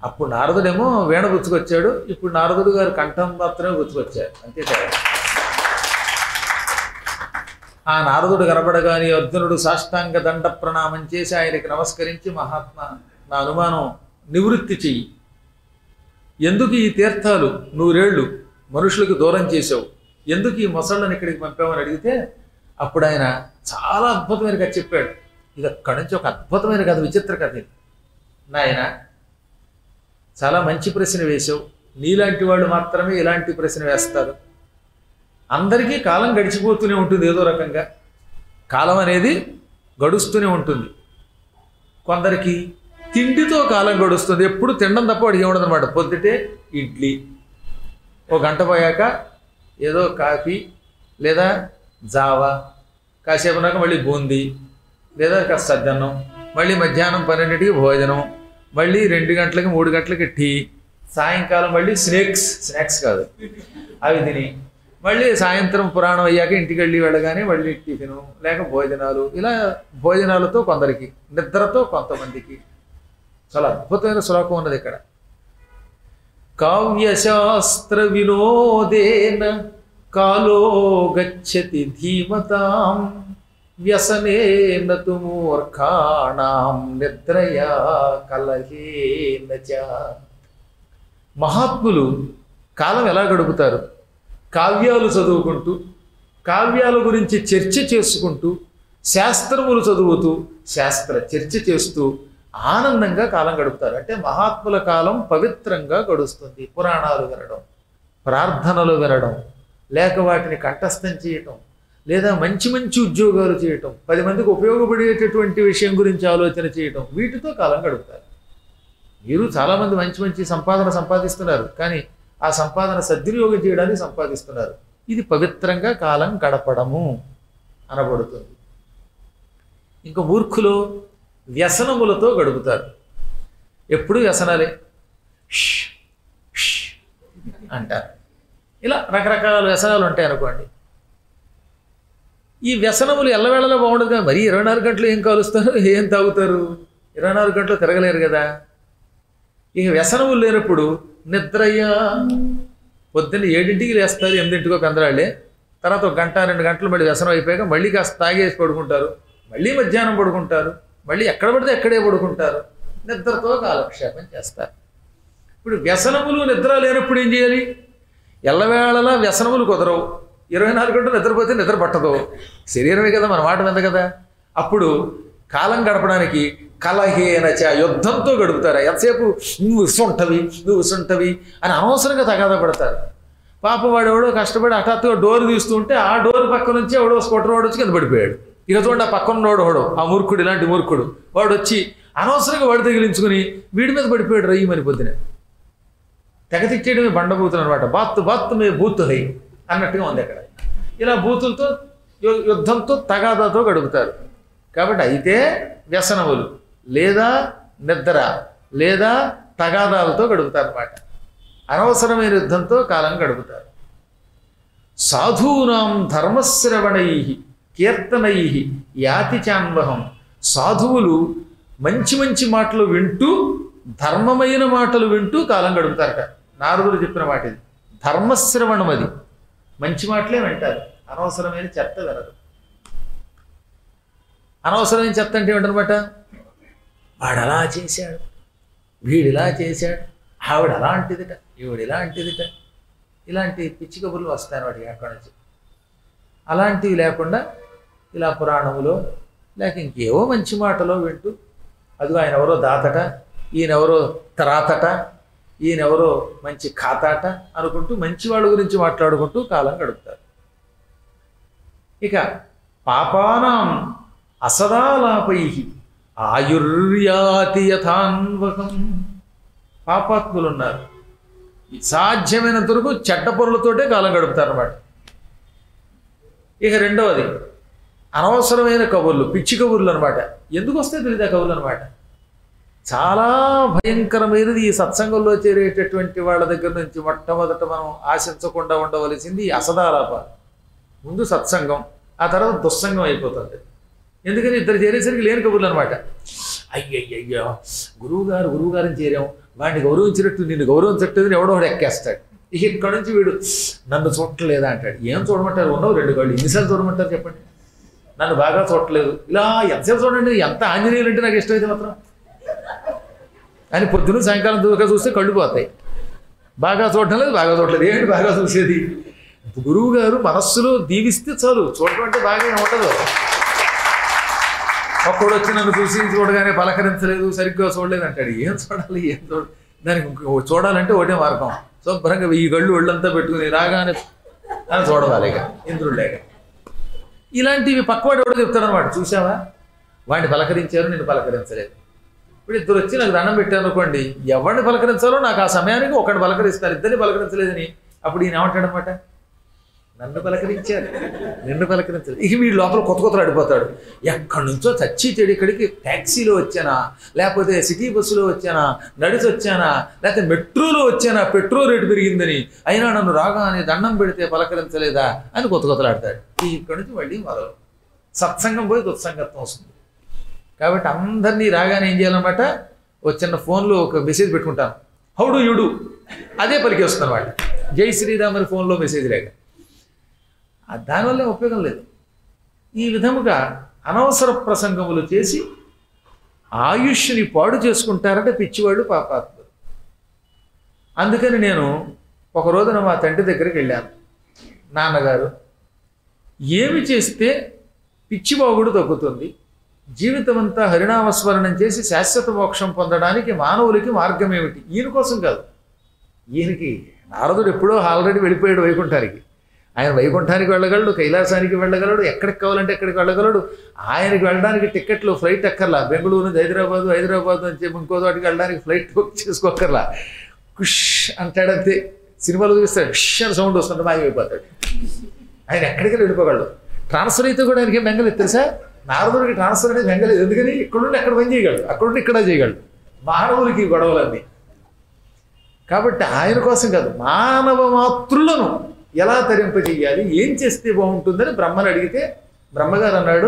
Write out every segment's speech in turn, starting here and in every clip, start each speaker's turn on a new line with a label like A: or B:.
A: అప్పుడు నారదుడేమో వీణ గుచ్చుకొచ్చాడు ఇప్పుడు నారదుడు గారు కంఠం మాత్రమే గుచ్చుకొచ్చారు అంతే తేడా ఆ నారదుడు కనబడగాని అర్జునుడు సాష్టాంగ దండ ప్రణామం చేసి ఆయనకి నమస్కరించి మహాత్మా నా అనుమానం నివృత్తి చెయ్యి ఎందుకు ఈ తీర్థాలు నూరేళ్లు మనుషులకు దూరం చేసావు ఎందుకు ఈ మొసళ్ళని ఇక్కడికి పంపామని అడిగితే అప్పుడు ఆయన చాలా అద్భుతమైన కథ చెప్పాడు ఇది అక్కడి నుంచి ఒక అద్భుతమైన కథ విచిత్ర కథ ఇది నాయన చాలా మంచి ప్రశ్న వేశావు నీలాంటి వాళ్ళు మాత్రమే ఇలాంటి ప్రశ్న వేస్తారు అందరికీ కాలం గడిచిపోతూనే ఉంటుంది ఏదో రకంగా కాలం అనేది గడుస్తూనే ఉంటుంది కొందరికి తిండితో కాలం గడుస్తుంది ఎప్పుడు తినడం తప్ప వాడికి ఏముండదు అనమాట పొద్దుటే ఇడ్లీ ఓ గంట పోయాక ఏదో కాఫీ లేదా జావా కాసేపు నాక మళ్ళీ బూందీ లేదా కాస్త సద్దన్నం మళ్ళీ మధ్యాహ్నం పన్నెండింటికి భోజనం మళ్ళీ రెండు గంటలకి మూడు గంటలకి టీ సాయంకాలం మళ్ళీ స్నాక్స్ స్నాక్స్ కాదు అవి తిని మళ్ళీ సాయంత్రం పురాణం అయ్యాక ఇంటికి వెళ్ళి వెళ్ళగానే మళ్ళీ టిఫిను లేక భోజనాలు ఇలా భోజనాలతో కొందరికి నిద్రతో కొంతమందికి చాలా అద్భుతమైన శ్లోకం ఉన్నది ఇక్కడ కావ్యశాస్త్ర వినోదేన కాలో గచ్చతి ధీమతాం వ్యసనేన తు మూర్ఖాణం నిద్రయా కలహేన చ మహాత్ములు కాలం ఎలా గడుపుతారు కావ్యాలు చదువుకుంటూ కావ్యాల గురించి చర్చ చేసుకుంటూ శాస్త్రములు చదువుతూ శాస్త్ర చర్చ చేస్తూ ఆనందంగా కాలం గడుపుతారు అంటే మహాత్ముల కాలం పవిత్రంగా గడుస్తుంది పురాణాలు వినడం ప్రార్థనలు వినడం లేక వాటిని కంఠస్థం చేయటం లేదా మంచి మంచి ఉద్యోగాలు చేయటం పది మందికి ఉపయోగపడేటటువంటి విషయం గురించి ఆలోచన చేయటం వీటితో కాలం గడుపుతారు మీరు చాలామంది మంచి మంచి సంపాదన సంపాదిస్తున్నారు కానీ ఆ సంపాదన సద్వినియోగం చేయడానికి సంపాదిస్తున్నారు ఇది పవిత్రంగా కాలం గడపడము అనబడుతుంది ఇంకా మూర్ఖులు వ్యసనములతో గడుపుతారు ఎప్పుడు వ్యసనాలే ష్, ష్ అంటారు ఇలా రకరకాల వ్యసనాలు ఉంటాయి అనుకోండి ఈ వ్యసనములు ఎల్లవేళలా బాగుండదు కదా మరి ఇరవై నాలుగు గంటలు ఏం కాలుస్తారు ఏం తాగుతారు ఇరవై నాలుగు గంటలు తిరగలేరు కదా ఇక వ్యసనములు లేనప్పుడు నిద్రయ్యా పొద్దున్న ఏడింటికి లేస్తారు ఎనిమిదింటికో కందరాళ్ళే తర్వాత ఒక గంట రెండు గంటలు మళ్ళీ వ్యసనం అయిపోయాక మళ్ళీ కాస్త తాగేసి పడుకుంటారు మళ్ళీ మధ్యాహ్నం పడుకుంటారు మళ్ళీ ఎక్కడ పడితే అక్కడే పడుకుంటారు నిద్రతో కాలక్షేపం చేస్తారు ఇప్పుడు వ్యసనములు నిద్ర లేనప్పుడు ఏం చేయాలి ఎల్లవేళలా వ్యసనములు కుదరవు ఇరవై నాలుగు గంటలు నిద్రపోతే నిద్ర పట్టదు శరీరమే కదా మన మాట మీద కదా అప్పుడు కాలం గడపడానికి కలహేనచ యుద్ధంతో గడుపుతారు ఎంతసేపు నువ్వు ఇసుంటవి నువ్వు ఇసుంటవి అని అనవసరంగా తగాదా పడతారు పాపం వాడు ఎవడో కష్టపడి హఠాత్తుగా డోర్ తీస్తూ ఉంటే ఆ డోర్ పక్క నుంచి ఎవడో స్కూటర్ వాడు వచ్చి కింద పడిపోయాడు ఇక చూడండి ఆ పక్కన ఉన్నవాడు వాడు ఆ మూర్ఖుడు ఇలాంటి మూర్ఖుడు వాడు వచ్చి అనవసరంగా వాడు తగిలించుకుని వీడి మీద పడిపోయాడు రయ్యి మరి పొద్దున తెగ తిట్టేయడమే బండబూతులు అనమాట బాత్ బాత్ మే బూత్ హై అన్నట్టుగా ఉంది అక్కడ ఇలా బూతులతో యు- యుద్ధంతో తగాదాతో గడుపుతారు కాబట్టి అయితే వ్యసనములు లేదా నిద్ర లేదా తగాదాలతో గడుపుతారు అనమాట అనవసరమైన యుద్ధంతో కాలం గడుపుతారు సాధూనాం ధర్మశ్రవణై కీర్తనై యాతి చాన్వహం సాధువులు మంచి మంచి మాటలు వింటూ ధర్మమైన మాటలు వింటూ కాలం గడుపుతారట నారదుడు చెప్పిన మాట ఇది ధర్మశ్రవణం అది మంచి మాటలే వింటారు అనవసరమైన చెత్త వినరు అనవసరమైన చెత్త అంటే ఏమిటనమాట వాడు అలా చేశాడు వీడు ఇలా చేశాడు ఆవిడ అలాంటిదిట ఈవిడ ఇలాంటిదిట ఇలాంటి పిచ్చి కబుర్లు వస్తాయి వాటికి అక్కడి నుంచి అలాంటివి లేకుండా ఇలా పురాణములో లేక ఇంకేవో మంచి మాటలో వింటూ అదిగో ఆయన ఎవరో దాతట ఈయనెవరో త్రాతట ఈయనెవరో మంచి ఖాతాట అనుకుంటూ మంచి వాళ్ళ గురించి మాట్లాడుకుంటూ కాలం గడుపుతారు ఇక పాపానాం అసదాలాపై ఆయుర్యాతి యథాన్వకం పాపాత్ములు ఉన్నారు సాధ్యమైనంత వరకు చెడ్డ పనులతోటే కాలం గడుపుతారు అన్నమాట ఇక రెండవది అనవసరమైన కబుర్లు పిచ్చి కబుర్లు అనమాట ఎందుకు వస్తాయి తెలియదు ఆ కబుర్లు అనమాట చాలా భయంకరమైనది ఈ సత్సంగంలో చేరేటటువంటి వాళ్ళ దగ్గర నుంచి మొట్టమొదట మనం ఆశించకుండా ఉండవలసింది ఈ అసదాలాపాలు ముందు సత్సంగం ఆ తర్వాత దుస్సంగం అయిపోతుంది ఎందుకని ఇద్దరు చేరేసరికి లేని కబుర్లు అనమాట అయ్యయ్యయ్యో గురువు గారు గురువు గారిని చేరాం వాడిని గౌరవించినట్టు నిన్ను గౌరవించట్టు ఎవడో ఒకడు ఎక్కేస్తాడు ఇక ఇక్కడ నుంచి వీడు నన్ను చూడట్లేదా అంటాడు ఏం చూడమంటారు ఉన్నావు రెండు కళ్ళు ఎన్నిసార్లు చూడమంటారు చెప్పండి నన్ను బాగా చూడట్లేదు ఇలా ఎంతసేపు చూడండి ఎంత ఆంజనేయులు అంటే నాకు ఇష్టమైతే మాత్రం అని పొద్దున సాయంకాలం దూకా చూస్తే కళ్ళు పోతాయి బాగా చూడటం లేదు బాగా చూడలేదు ఏంటి బాగా చూసేది గురువు గారు మనస్సులో దీవిస్తే చాలు చూడటం అంటే బాగా ఏం ఉండదు ఒక్కడు వచ్చి నన్ను చూసి చూడగానే పలకరించలేదు సరిగ్గా చూడలేదు అంటాడు ఏం చూడాలి ఏం చూడ దానికి ఇంకో చూడాలంటే ఒకటే మార్గం శుభ్రంగా ఈ గళ్ళు ఒళ్ళంతా పెట్టుకుని రాగానే అని చూడవాలి ఇక ఇంద్రుడిలేక ఇలాంటివి పక్కవాడు ఎవడో చెప్తాడు అనమాట చూసావా వాడిని పలకరించారు నేను పలకరించలేదు ఇప్పుడు ఇద్దరు వచ్చి నాకు దండం పెట్టారు అనుకోండి ఎవరిని పలకరించాలో నాకు ఆ సమయానికి ఒకటి పలకరిస్తారు ఇద్దరిని పలకరించలేదని అప్పుడు ఈయన ఏమంటాడు అనమాట నన్ను పలకరించారు నిన్ను పలకరించారు ఇక వీడు లోపల కొత్త కొత్తలు అడిపోతాడు ఎక్కడి నుంచో చచ్చి చెడు ఇక్కడికి ట్యాక్సీలో వచ్చానా లేకపోతే సిటీ బస్సులో వచ్చానా నడిచి వచ్చానా లేకపోతే మెట్రోలో వచ్చానా పెట్రోల్ రేటు పెరిగిందని అయినా నన్ను రాగానే దండం పెడితే పలకరించలేదా అని కొత్త కొత్తలు ఆడతాడు ఇక్కడి నుంచి మళ్ళీ మొదలు సత్సంగం పోయి దుత్సంగత్వం వస్తుంది కాబట్టి అందరినీ రాగానే ఏం చేయాలన్నమాట ఒక చిన్న ఫోన్లో ఒక మెసేజ్ పెట్టుకుంటాను హౌడు యుడు అదే పలికి వస్తుంది అనమాట జై శ్రీరామ్ అని ఫోన్లో మెసేజ్ లేక ఆ దానివల్ల ఉపయోగం లేదు ఈ విధముగా అనవసర ప్రసంగములు చేసి ఆయుష్ని పాడు చేసుకుంటారంటే పిచ్చివాళ్ళు పాపాత్ములు అందుకని నేను ఒక రోజున మా తండ్రి దగ్గరికి వెళ్ళాను నాన్నగారు ఏమి చేస్తే పిచ్చిబాగుడు తగ్గుతుంది జీవితం అంతా హరినామస్మరణం చేసి శాశ్వత మోక్షం పొందడానికి మానవులకి మార్గం ఏమిటి ఈయన కోసం కాదు ఈయనకి నారదుడు ఎప్పుడో ఆల్రెడీ వెళ్ళిపోయాడు వైకుంఠానికి ఆయన వైకుంఠానికి వెళ్ళగలడు కైలాసానికి వెళ్ళగలడు ఎక్కడికి కావాలంటే ఎక్కడికి వెళ్ళగలడు ఆయనకి వెళ్ళడానికి టికెట్లు ఫ్లైట్ ఎక్కర్లా బెంగళూరు నుంచి హైదరాబాదు హైదరాబాద్ నుంచి ఇంకో చోటికి వెళ్ళడానికి ఫ్లైట్ బుక్ చేసుకోక్కర్లా కుష్ అంటాడంతే సినిమాలో చూస్తాడు ష్ అని సౌండ్ వస్తుంటే మాయమైపోతాడు ఆయన ఎక్కడికి వెళ్ళిపోగలడు ట్రాన్స్ఫర్ అయితే కూడా ఆయనకి ఏం బెంగలేదు తెలుసా నారదుడికి ట్రాన్స్ఫర్ అనేది బెంగలేదు ఎందుకని ఇక్కడ నుండి ఎక్కడ పని చేయగలడు అక్కడ నుండి ఇక్కడ చేయగలడు మానవులకి ఈ గొడవలన్నీ కాబట్టి ఆయన కోసం కాదు మానవ మాతృలను ఎలా తరింపజేయాలి ఏం చేస్తే బాగుంటుందని బ్రహ్మని అడిగితే బ్రహ్మగారు అన్నాడు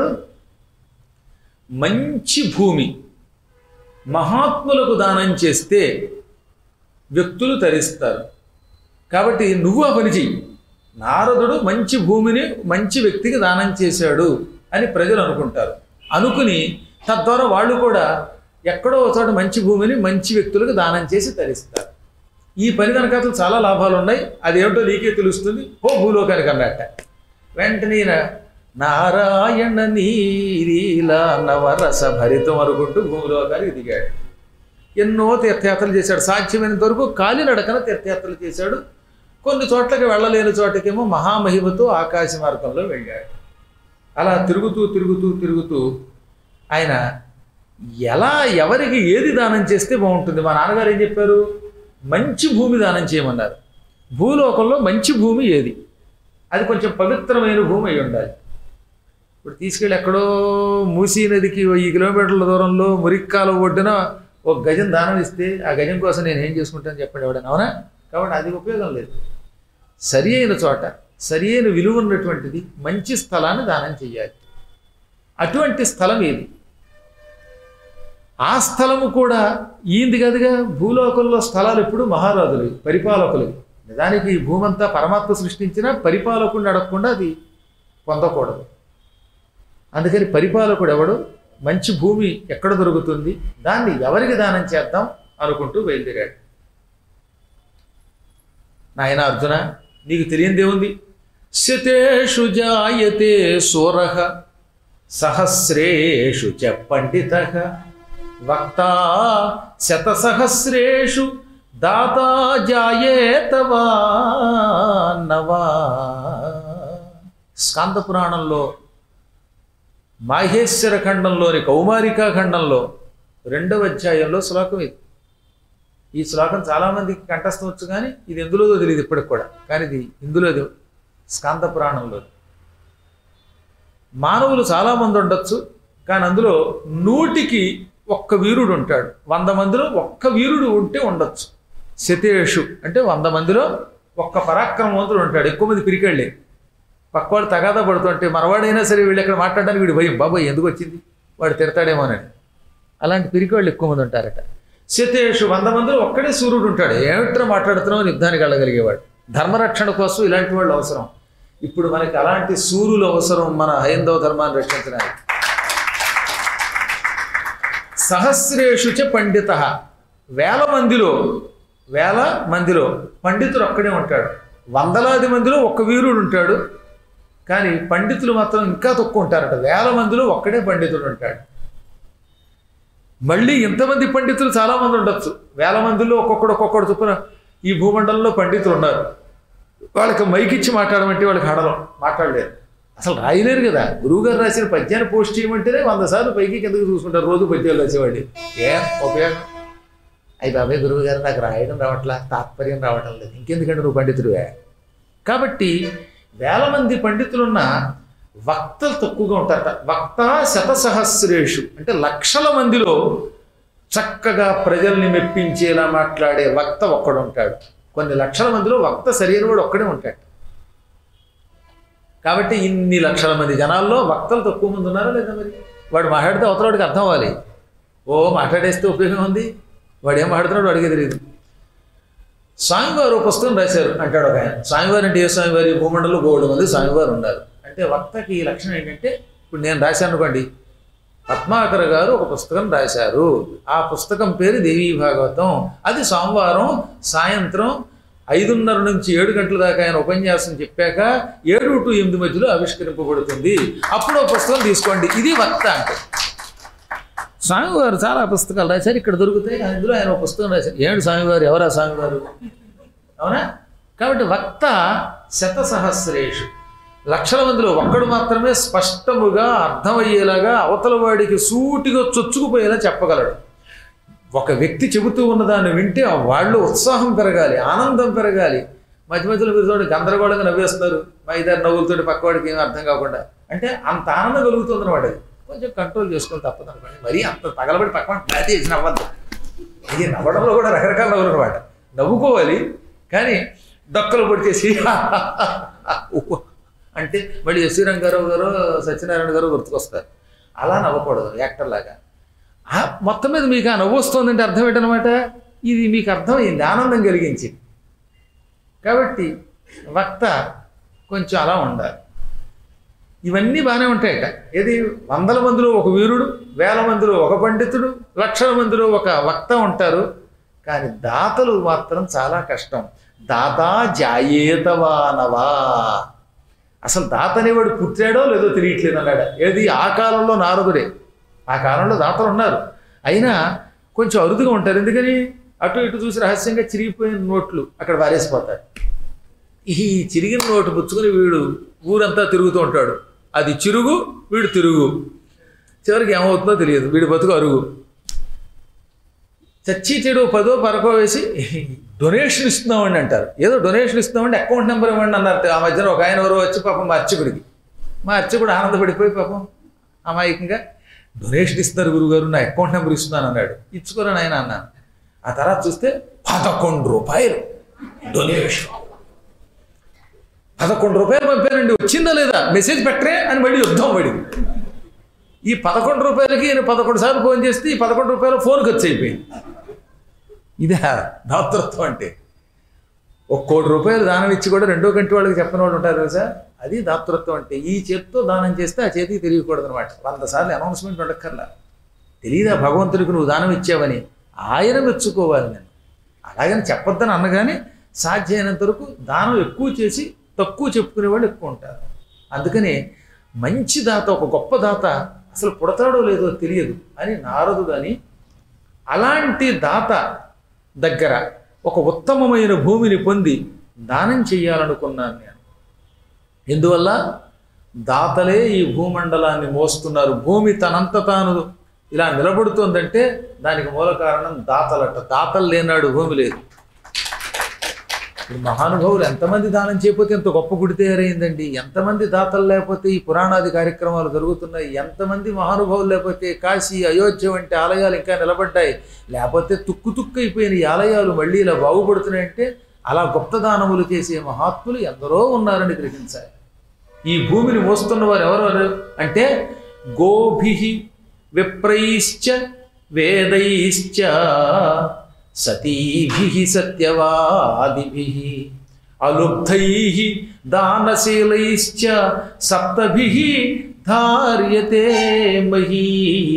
A: మంచి భూమి మహాత్ములకు దానం చేస్తే వ్యక్తులు తరిస్తారు కాబట్టి నువ్వు ఆ పని చెయ్యి నారదుడు మంచి భూమిని మంచి వ్యక్తికి దానం చేశాడు అని ప్రజలు అనుకుంటారు అనుకుని తద్వారా వాళ్ళు కూడా ఎక్కడో ఒక చోట మంచి భూమిని మంచి వ్యక్తులకు దానం చేసి తరిస్తారు ఈ పని కనుక అసలు చాలా లాభాలు ఉన్నాయి అదేమిటో నీకే తెలుస్తుంది ఓ భూలోకానికి అన్నట్ట వెంటనే ఈయన నారాయణ నీరీలా నవరస భరితం అనుకుంటూ భూలోకానికి దిగాడు ఎన్నో తీర్థయాత్రలు చేశాడు సాధ్యమైనంత వరకు కాలినడకన తీర్థయాత్రలు చేశాడు కొన్ని చోట్లకి వెళ్ళలేని చోటకేమో మహామహిమతో ఆకాశ మార్గంలో వెళ్ళాడు అలా తిరుగుతూ తిరుగుతూ తిరుగుతూ ఆయన ఎలా ఎవరికి ఏది దానం చేస్తే బాగుంటుంది మా నాన్నగారు ఏం చెప్పారు మంచి భూమి దానం చేయమన్నారు భూలోకంలో మంచి భూమి ఏది అది కొంచెం పవిత్రమైన భూమి అయి ఉండాలి ఇప్పుడు తీసుకెళ్ళి ఎక్కడో మూసీ నదికి ఈ కిలోమీటర్ల దూరంలో మురిక్కాల ఒడ్డున ఒక గజం దానం ఇస్తే ఆ గజం కోసం నేను ఏం చేసుకుంటాను చెప్పండి ఎవడన్నా అవునా కాబట్టి అది ఉపయోగం లేదు సరి అయిన చోట సరి అయిన విలువ ఉన్నటువంటిది మంచి స్థలాన్ని దానం చెయ్యాలి అటువంటి స్థలం ఏది ఆ స్థలము కూడా ఈంది కదుగా భూలోకంలో స్థలాలు ఎప్పుడు మహారాజులు పరిపాలకులు నిజానికి ఈ భూమంతా పరమాత్మ సృష్టించిన పరిపాలకుడిని అడగకుండా అది పొందకూడదు అందుకని పరిపాలకుడు ఎవడు మంచి భూమి ఎక్కడ దొరుకుతుంది దాన్ని ఎవరికి దానం చేద్దాం అనుకుంటూ బయలుదేరాడు నాయన అర్జున నీకు తెలియందేముంది శతేషు జాయతే సూరః సహస్రేషు చ పండిత వక్త శతసహస్రేషు దాతా జాయేతవా నవా స్కాంద పురాణంలో మాహేశ్వర ఖండంలోని కౌమారికా ఖండంలో రెండవ అధ్యాయంలో శ్లోకం ఇది ఈ శ్లోకం చాలామందికి కంఠస్థం వచ్చు కానీ ఇది ఎందులోదో తెలియదు ఇప్పటికి కూడా కానీ ఇది ఇందులోది స్కాంద పురాణంలో మానవులు చాలామంది ఉండొచ్చు కానీ అందులో నూటికి ఒక్క వీరుడు ఉంటాడు వంద మందిలో ఒక్క వీరుడు ఉంటే ఉండొచ్చు శతేషు అంటే వంద మందిలో ఒక్క పరాక్రమవంతుడు ఉంటాడు ఎక్కువ మంది పిరికెళ్ళే పక్కవాడు తగాదా పడుతుంటే మనవాడైనా సరే వీళ్ళు ఎక్కడ మాట్లాడడానికి వీడు భయం బాబాయ్ ఎందుకు వచ్చింది వాడు తిడతాడేమోనని అలాంటి పిరికి వాళ్ళు ఎక్కువ మంది ఉంటారట శతేషు వంద మందిలో ఒక్కడే సూర్యుడు ఉంటాడు ఏమిట్రా మాట్లాడుతున్నావు అని యుద్ధానికి వెళ్ళగలిగేవాడు ధర్మరక్షణ కోసం ఇలాంటి వాళ్ళు అవసరం ఇప్పుడు మనకి అలాంటి సూర్యులు అవసరం మన హైందవ ధర్మాన్ని రక్షించడానికి సహస్రేషు చ పండిత వేల మందిలో వేల మందిలో పండితుడు ఒక్కడే ఉంటాడు వందలాది మందిలో ఒక్క వీరుడు ఉంటాడు కానీ పండితులు మాత్రం ఇంకా తక్కువ ఉంటారట వేల మందిలో ఒక్కడే పండితుడు ఉంటాడు మళ్ళీ ఇంతమంది పండితులు చాలామంది ఉండొచ్చు వేల మందిలో ఒక్కొక్కడు ఒక్కొక్కడు చొప్పున ఈ భూమండలంలో పండితులు ఉన్నారు వాళ్ళకి మైకిచ్చి మాట్లాడమంటే వాళ్ళకి హడలం మాట్లాడలేరు అసలు రాయలేరు కదా గురువుగారు రాసిన పద్యాన్ని పోస్ట్ చేయమంటేనే వంద సార్లు పైకి కిందకి చూసుకుంటారు రోజు పద్యాలు రాసేవాడి ఏ ఉపయోగం అయ్యి బాబాయ్ గురువు గారు నాకు రాయడం రావట్లా తాత్పర్యం రావటం లేదు ఇంకెందుకంటే నువ్వు పండితుడివే కాబట్టి వేల మంది పండితులున్న వక్తలు తక్కువగా ఉంటారట వక్త శతసహస్రేషు అంటే లక్షల మందిలో చక్కగా ప్రజల్ని మెప్పించేలా మాట్లాడే వక్త ఒక్కడు ఉంటాడు కొన్ని లక్షల మందిలో వక్త శరీరం వాడు ఒక్కడే ఉంటాడు కాబట్టి ఇన్ని లక్షల మంది జనాల్లో వక్తలు తక్కువ మంది ఉన్నారా లేదా మరి వాడు మాట్లాడితే అవతలవాడికి అర్థం అవ్వాలి ఓ మాట్లాడేస్తే ఉపయోగం ఉంది వాడు ఏం మాట్లాడుతున్నాడు వాడికే తెలియదు స్వామివారు ఒక పుస్తకం రాశారు అంటాడు ఒక ఆయన స్వామివారు అంటే ఏ స్వామివారి ఈ భూమండలంలో బోర్డు మంది స్వామివారు ఉన్నారు అంటే వక్తకి ఈ లక్షణం ఏంటంటే ఇప్పుడు నేను రాశాను అనుకోండి పద్మాకర్ గారు ఒక పుస్తకం రాశారు ఆ పుస్తకం పేరు దేవీ భాగవతం అది సోమవారం సాయంత్రం ఐదున్నర నుంచి ఏడు గంటల దాకా ఆయన ఉపన్యాసం చెప్పాక ఏడు టు ఎనిమిది మధ్యలో ఆవిష్కరింపబడుతుంది అప్పుడు ఆ పుస్తకం తీసుకోండి ఇది వక్త అంటే స్వామివారు చాలా పుస్తకాలు రాశారు ఇక్కడ దొరుకుతాయి అందులో ఆయన ఒక పుస్తకం రాశారు ఏడు స్వామివారు ఎవరా స్వామివారు అవునా కాబట్టి వక్త శత సహస్రేషు లక్షల మందిలో ఒక్కడు మాత్రమే స్పష్టముగా అర్థమయ్యేలాగా అవతల వాడికి సూటిగా చొచ్చుకుపోయేలా చెప్పగలడు ఒక వ్యక్తి చెబుతూ ఉన్నదాన్ని వింటే ఆ వాళ్ళు ఉత్సాహం పెరగాలి ఆనందం పెరగాలి మధ్య మధ్యలో మీరు చూడండి గందరగోళంగా నవ్వేస్తున్నారు మా ఇద్దరు నవ్వులతోటి పక్కవాడికి ఏమీ అర్థం కాకుండా అంటే అంత ఆనందం కలుగుతుంది అనమాట అది కొంచెం కంట్రోల్ చేసుకొని తప్పదు అనుకోండి మరీ అంత తగలబడి పక్కన ప్యాతి చేసి నవ్వద్దు ఇది నవ్వడంలో కూడా రకరకాల నవ్వులు అనమాట నవ్వుకోవాలి కానీ డొక్కలు పొడిచేసి ఉప్పు అంటే మళ్ళీ ఎస్వి రంగారావు గారు సత్యనారాయణ గారు గుర్తుకొస్తారు అలా నవ్వకూడదు యాక్టర్ లాగా ఆ మొత్తం మీద మీకు ఆ నవ్వు వస్తుందంటే అర్థం ఏంటనమాట ఇది మీకు అర్థమైంది ఆనందం కలిగించింది కాబట్టి వక్త కొంచెం అలా ఉండాలి ఇవన్నీ బాగానే ఉంటాయట ఏది వందల మందిలో ఒక వీరుడు వేల మందిలో ఒక పండితుడు లక్షల మందిలో ఒక వక్త ఉంటారు కానీ దాతలు మాత్రం చాలా కష్టం దాతా జాయేతవానవా అసలు దాత అనేవాడు పుట్టాడో లేదో తెలియట్లేదు అన్నాడు ఏది ఆ కాలంలో నారదుడే ఆ కాలంలో దాతలు ఉన్నారు అయినా కొంచెం అరుదుగా ఉంటారు ఎందుకని అటు ఇటు చూసి రహస్యంగా చిరిగిపోయిన నోట్లు అక్కడ వారేసిపోతారు ఈ చిరిగిన నోటు పుచ్చుకుని వీడు ఊరంతా తిరుగుతూ ఉంటాడు అది చిరుగు వీడు తిరుగు చివరికి ఏమవుతుందో తెలియదు వీడి బతుకు అరుగు చచ్చి చెడు పదో పరకో వేసి డొనేషన్ ఇస్తున్నామండి అంటారు ఏదో డొనేషన్ ఇస్తున్నామండి అకౌంట్ నెంబర్ ఇవ్వండి అన్నారు ఆ మధ్యన ఒక ఆయన ఎవరో వచ్చి పాపం మా అర్చకుడికి మా అర్చకుడు ఆనందపడిపోయి పాపం అమాయకంగా డొనేషన్ ఇస్తున్నారు గురుగారు నా అకౌంట్ నెంబర్ ఇస్తున్నాను అన్నాడు ఇచ్చుకోరని ఆయన అన్నాను ఆ తర్వాత చూస్తే పదకొండు రూపాయలు డొనేషన్ పదకొండు రూపాయలు పంపానండి వచ్చిందా లేదా మెసేజ్ పెట్టరే అని మళ్ళీ యుద్ధం పడింది ఈ పదకొండు రూపాయలకి నేను పదకొండు సార్లు ఫోన్ చేస్తే ఈ పదకొండు రూపాయలు ఫోన్ ఖర్చు అయిపోయింది ఇదే దాతృత్వం అంటే ఒక కోటి రూపాయలు దానం ఇచ్చి కూడా రెండో గంట వాళ్ళకి చెప్పని వాళ్ళు ఉంటారు కదా సార్ అది దాతృత్వం అంటే ఈ చేతితో దానం చేస్తే ఆ చేతికి తెలియకూడదు అనమాట వంద సార్లు అనౌన్స్మెంట్ ఉండక్కర్లా తెలియదా భగవంతుడికి నువ్వు దానం ఇచ్చావని ఆయన మెచ్చుకోవాలి నేను అలాగని చెప్పొద్దని అన్నగానే సాధ్యమైనంత వరకు దానం ఎక్కువ చేసి తక్కువ చెప్పుకునే వాళ్ళు ఎక్కువ ఉంటారు అందుకని మంచి దాత ఒక గొప్ప దాత అసలు పుడతాడో లేదో తెలియదు అని నారదుడు అని అలాంటి దాత దగ్గర ఒక ఉత్తమమైన భూమిని పొంది దానం చేయాలనుకున్నాను నేను ఎందువల్ల దాతలే ఈ భూమండలాన్ని మోస్తున్నారు భూమి తనంత తాను ఇలా నిలబడుతోందంటే దానికి మూల కారణం దాతలట దాతలు లేనాడు భూమి లేదు ఇప్పుడు మహానుభావులు ఎంతమంది దానం చేయకపోతే ఎంత గొప్ప గుడి తయారైందండి ఎంతమంది దాతలు లేకపోతే ఈ పురాణాది కార్యక్రమాలు జరుగుతున్నాయి ఎంతమంది మహానుభావులు లేకపోతే కాశీ అయోధ్య వంటి ఆలయాలు ఇంకా నిలబడ్డాయి లేకపోతే తుక్కు తుక్కు అయిపోయిన ఈ ఆలయాలు మళ్ళీ ఇలా బాగుపడుతున్నాయంటే అలా గుప్త దానములు చేసే మహాత్ములు ఎందరో ఉన్నారని గ్రహించాలి ఈ భూమిని మోస్తున్న వారు ఎవరు అంటే గోభి విప్రైశ్చ వేదైశ్చ సతీభి సత్యవాదిభి అలుబ్ధై దానశీలైశ్చ సప్తభి ధార్యతే మహీ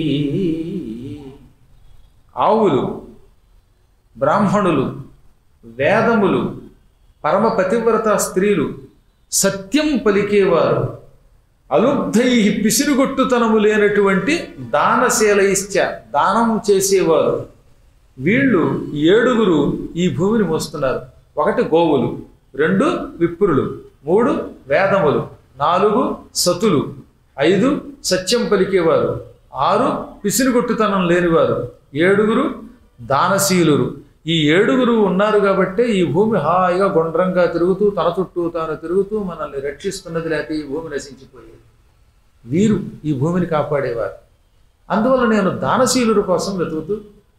A: ఆవులు బ్రాహ్మణులు వేదములు పరమ పతివ్రత స్త్రీలు సత్యం పలికేవారు అలుబ్ధై పిసిరుగొట్టుతనము లేనటువంటి దానశీలయిశ్చ దానం చేసేవారు వీళ్ళు ఏడుగురు ఈ భూమిని మోస్తున్నారు ఒకటి గోవులు రెండు విప్రులు మూడు వేదములు నాలుగు సతులు ఐదు సత్యం పలికేవారు ఆరు పిసిరుగొట్టుతనం లేనివారు ఏడుగురు దానశీలురు ఈ ఏడుగురు ఉన్నారు కాబట్టే ఈ భూమి హాయిగా గుండ్రంగా తిరుగుతూ తన చుట్టూ తాను తిరుగుతూ మనల్ని రక్షిస్తున్నది లేకపోతే ఈ భూమి నశించిపోయేది వీరు ఈ భూమిని కాపాడేవారు అందువల్ల నేను దానశీలుల కోసం వెతుకుతూ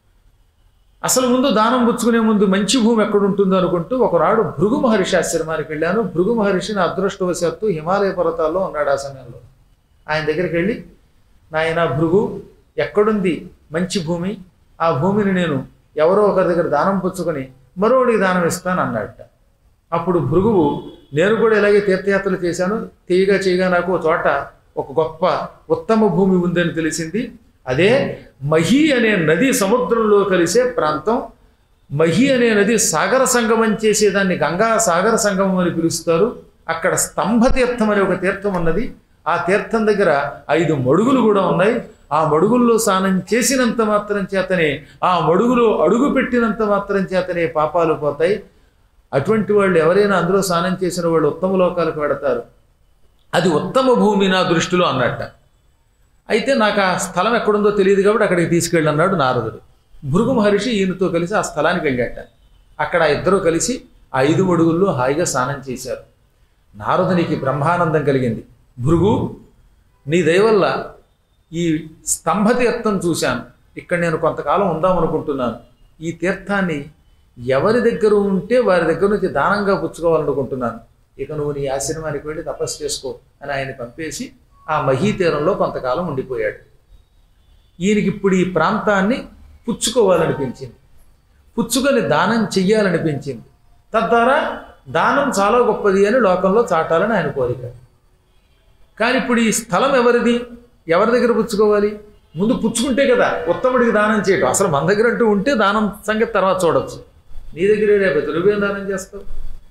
A: అసలు ముందు దానం పుచ్చుకునే ముందు మంచి భూమి ఎక్కడ ఉంటుందో అనుకుంటూ ఒకనాడు భృగు మహర్షి ఆశ్రమానికి వెళ్ళాను భృగు మహర్షిని అదృష్టవశాత్తు హిమాలయ పర్వతాల్లో ఉన్నాడు ఆ సమయంలో ఆయన దగ్గరికి వెళ్ళి నాయన భృగు ఎక్కడుంది మంచి భూమి ఆ భూమిని నేను ఎవరో ఒకరి దగ్గర దానం పుచ్చుకొని మరోడికి దానం ఇస్తాను అన్నట్ట అప్పుడు భృగువు నేను కూడా ఇలాగే తీర్థయాత్రలు చేశాను తీయగా చేయగా నాకు ఒక చోట ఒక గొప్ప ఉత్తమ భూమి ఉందని తెలిసింది అదే మహి అనే నది సముద్రంలో కలిసే ప్రాంతం మహి అనే నది సాగర సంగమం చేసేదాన్ని గంగా సాగర సంగమం అని పిలుస్తారు అక్కడ స్తంభ తీర్థం అనే ఒక తీర్థం ఉన్నది ఆ తీర్థం దగ్గర ఐదు మడుగులు కూడా ఉన్నాయి ఆ మడుగుల్లో స్నానం చేసినంత మాత్రం చేతనే ఆ మడుగులో అడుగు పెట్టినంత మాత్రం చేతనే పాపాలు పోతాయి అటువంటి వాళ్ళు ఎవరైనా అందులో స్నానం చేసిన వాళ్ళు ఉత్తమ లోకాలకు వెడతారు అది ఉత్తమ భూమి నా దృష్టిలో అన్నట్ట అయితే నాకు ఆ స్థలం ఎక్కడుందో తెలియదు కాబట్టి అక్కడికి తీసుకెళ్ళి అన్నాడు నారదుడు భృగు మహర్షి ఈయనతో కలిసి ఆ స్థలానికి వెళ్ళాట అక్కడ ఆ ఇద్దరూ కలిసి ఆ ఐదు మడుగుల్లో హాయిగా స్నానం చేశారు నారదునికి బ్రహ్మానందం కలిగింది భృగు నీ దయవల్ల ఈ స్తంభ తీర్థం చూశాను ఇక్కడ నేను కొంతకాలం ఉందాం అనుకుంటున్నాను ఈ తీర్థాన్ని ఎవరి దగ్గర ఉంటే వారి దగ్గర నుంచి దానంగా పుచ్చుకోవాలనుకుంటున్నాను ఇక నువ్వు నీ ఆశ్రమానికి వెళ్ళి తపస్సు చేసుకో అని ఆయన పంపేసి ఆ మహీ తీరంలో కొంతకాలం ఉండిపోయాడు ఈయనకి ఇప్పుడు ఈ ప్రాంతాన్ని పుచ్చుకోవాలనిపించింది పుచ్చుకొని దానం చెయ్యాలనిపించింది తద్వారా దానం చాలా గొప్పది అని లోకంలో చాటాలని ఆయన కోరిక కానీ ఇప్పుడు ఈ స్థలం ఎవరిది ఎవరి దగ్గర పుచ్చుకోవాలి ముందు పుచ్చుకుంటే కదా ఉత్తముడికి దానం చేయటం అసలు మన దగ్గర అంటూ ఉంటే దానం సంగతి తర్వాత చూడొచ్చు నీ దగ్గరే రేపు నువ్వేం దానం చేస్తావు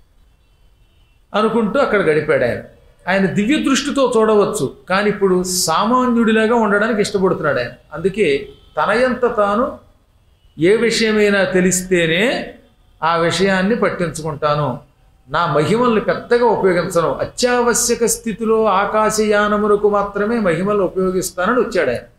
A: అనుకుంటూ అక్కడ గడిపాడు ఆయన ఆయన దివ్య దృష్టితో చూడవచ్చు కానీ ఇప్పుడు సామాన్యుడిలాగా ఉండడానికి ఇష్టపడుతున్నాడు ఆయన అందుకే తనయంత తాను ఏ విషయమైనా తెలిస్తేనే ఆ విషయాన్ని పట్టించుకుంటాను నా మహిమల్ని పెద్దగా ఉపయోగించను అత్యావశ్యక స్థితిలో ఆకాశయానములకు మాత్రమే మహిమలు ఉపయోగిస్తానని వచ్చాడు ఆయన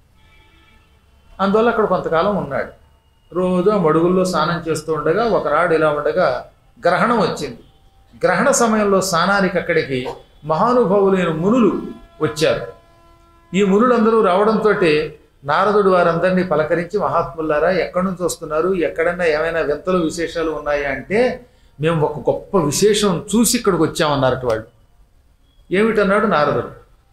A: అందువల్ల అక్కడ కొంతకాలం ఉన్నాడు రోజు ఆ మడుగుల్లో స్నానం చేస్తూ ఉండగా ఒకనాడు ఇలా ఉండగా గ్రహణం వచ్చింది గ్రహణ సమయంలో స్నానానికి అక్కడికి మహానుభావులైన మునులు వచ్చారు ఈ మునులందరూ రావడంతో నారదుడు వారందరినీ పలకరించి మహాత్ములారా ఎక్కడి నుంచి వస్తున్నారు ఎక్కడన్నా ఏమైనా వింతలు విశేషాలు ఉన్నాయా అంటే మేము ఒక గొప్ప విశేషం చూసి ఇక్కడికి వచ్చామన్నారట వాళ్ళు ఏమిటన్నాడు నారదుడు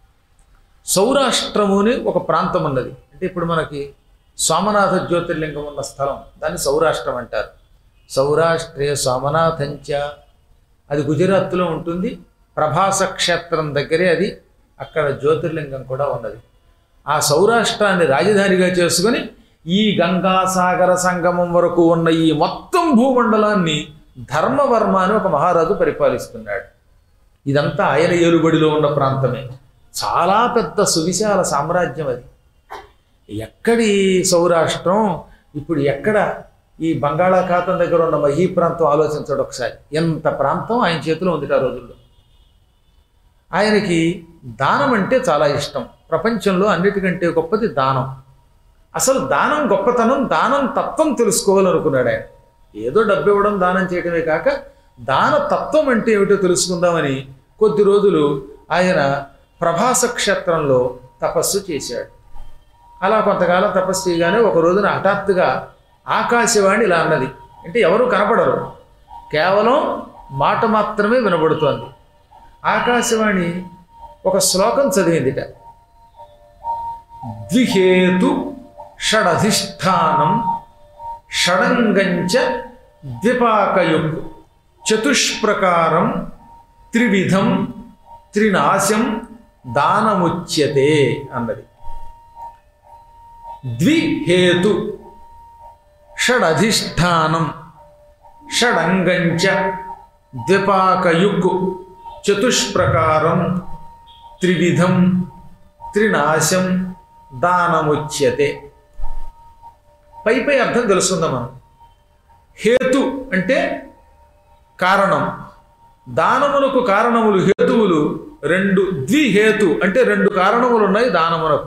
A: సౌరాష్ట్రము అని ఒక ప్రాంతం ఉన్నది అంటే ఇప్పుడు మనకి సోమనాథ జ్యోతిర్లింగం ఉన్న స్థలం దాన్ని సౌరాష్ట్రం అంటారు సౌరాష్ట్రే సోమనాథంచ అది గుజరాత్లో ఉంటుంది ప్రభాస క్షేత్రం దగ్గరే అది అక్కడ జ్యోతిర్లింగం కూడా ఉన్నది ఆ సౌరాష్ట్రాన్ని రాజధానిగా చేసుకొని ఈ గంగాసాగర సంగమం వరకు ఉన్న ఈ మొత్తం భూమండలాన్ని ధర్మవర్మ అని ఒక మహారాజు పరిపాలిస్తున్నాడు ఇదంతా ఆయన ఏలుబడిలో ఉన్న ప్రాంతమే చాలా పెద్ద సువిశాల సామ్రాజ్యం అది ఎక్కడి సౌరాష్ట్రం ఇప్పుడు ఎక్కడ ఈ బంగాళాఖాతం దగ్గర ఉన్న మహీ ప్రాంతం ఆలోచించడు ఒకసారి ఎంత ప్రాంతం ఆయన చేతిలో ఉంది ఆ రోజుల్లో ఆయనకి దానం అంటే చాలా ఇష్టం ప్రపంచంలో అన్నిటికంటే గొప్పది దానం అసలు దానం గొప్పతనం దానం తత్వం తెలుసుకోవాలనుకున్నాడు ఆయన ఏదో డబ్బు ఇవ్వడం దానం చేయడమే కాక దాన తత్వం అంటే ఏమిటో తెలుసుకుందామని కొద్ది రోజులు ఆయన ప్రభాస క్షేత్రంలో తపస్సు చేశాడు అలా కొంతకాలం తపస్సు చేయగానే ఒక రోజున హఠాత్తుగా ఆకాశవాణి ఇలా అన్నది అంటే ఎవరు కనపడరు కేవలం మాట మాత్రమే వినబడుతోంది ఆకాశవాణి ఒక శ్లోకం చదివిందిట ద్విహేతు షడధిష్టానం షడంగంచ ద్విపాకయుక్ చతుష్ప్రకారం త్రివిధం త్రినాశం దానముచ్యతే అన్నది ద్విహేతు షడధిష్టానం షడంగంచ ద్విపాకయుక్ చతుష్ప్రకారం త్రివిధం త్రినాశం దానముచ్యతే పై పై అర్థం తెలుసుకుందాం మనం హేతు అంటే కారణం దానములకు కారణములు హేతువులు రెండు ద్విహేతు అంటే రెండు కారణములు ఉన్నాయి దానమునకు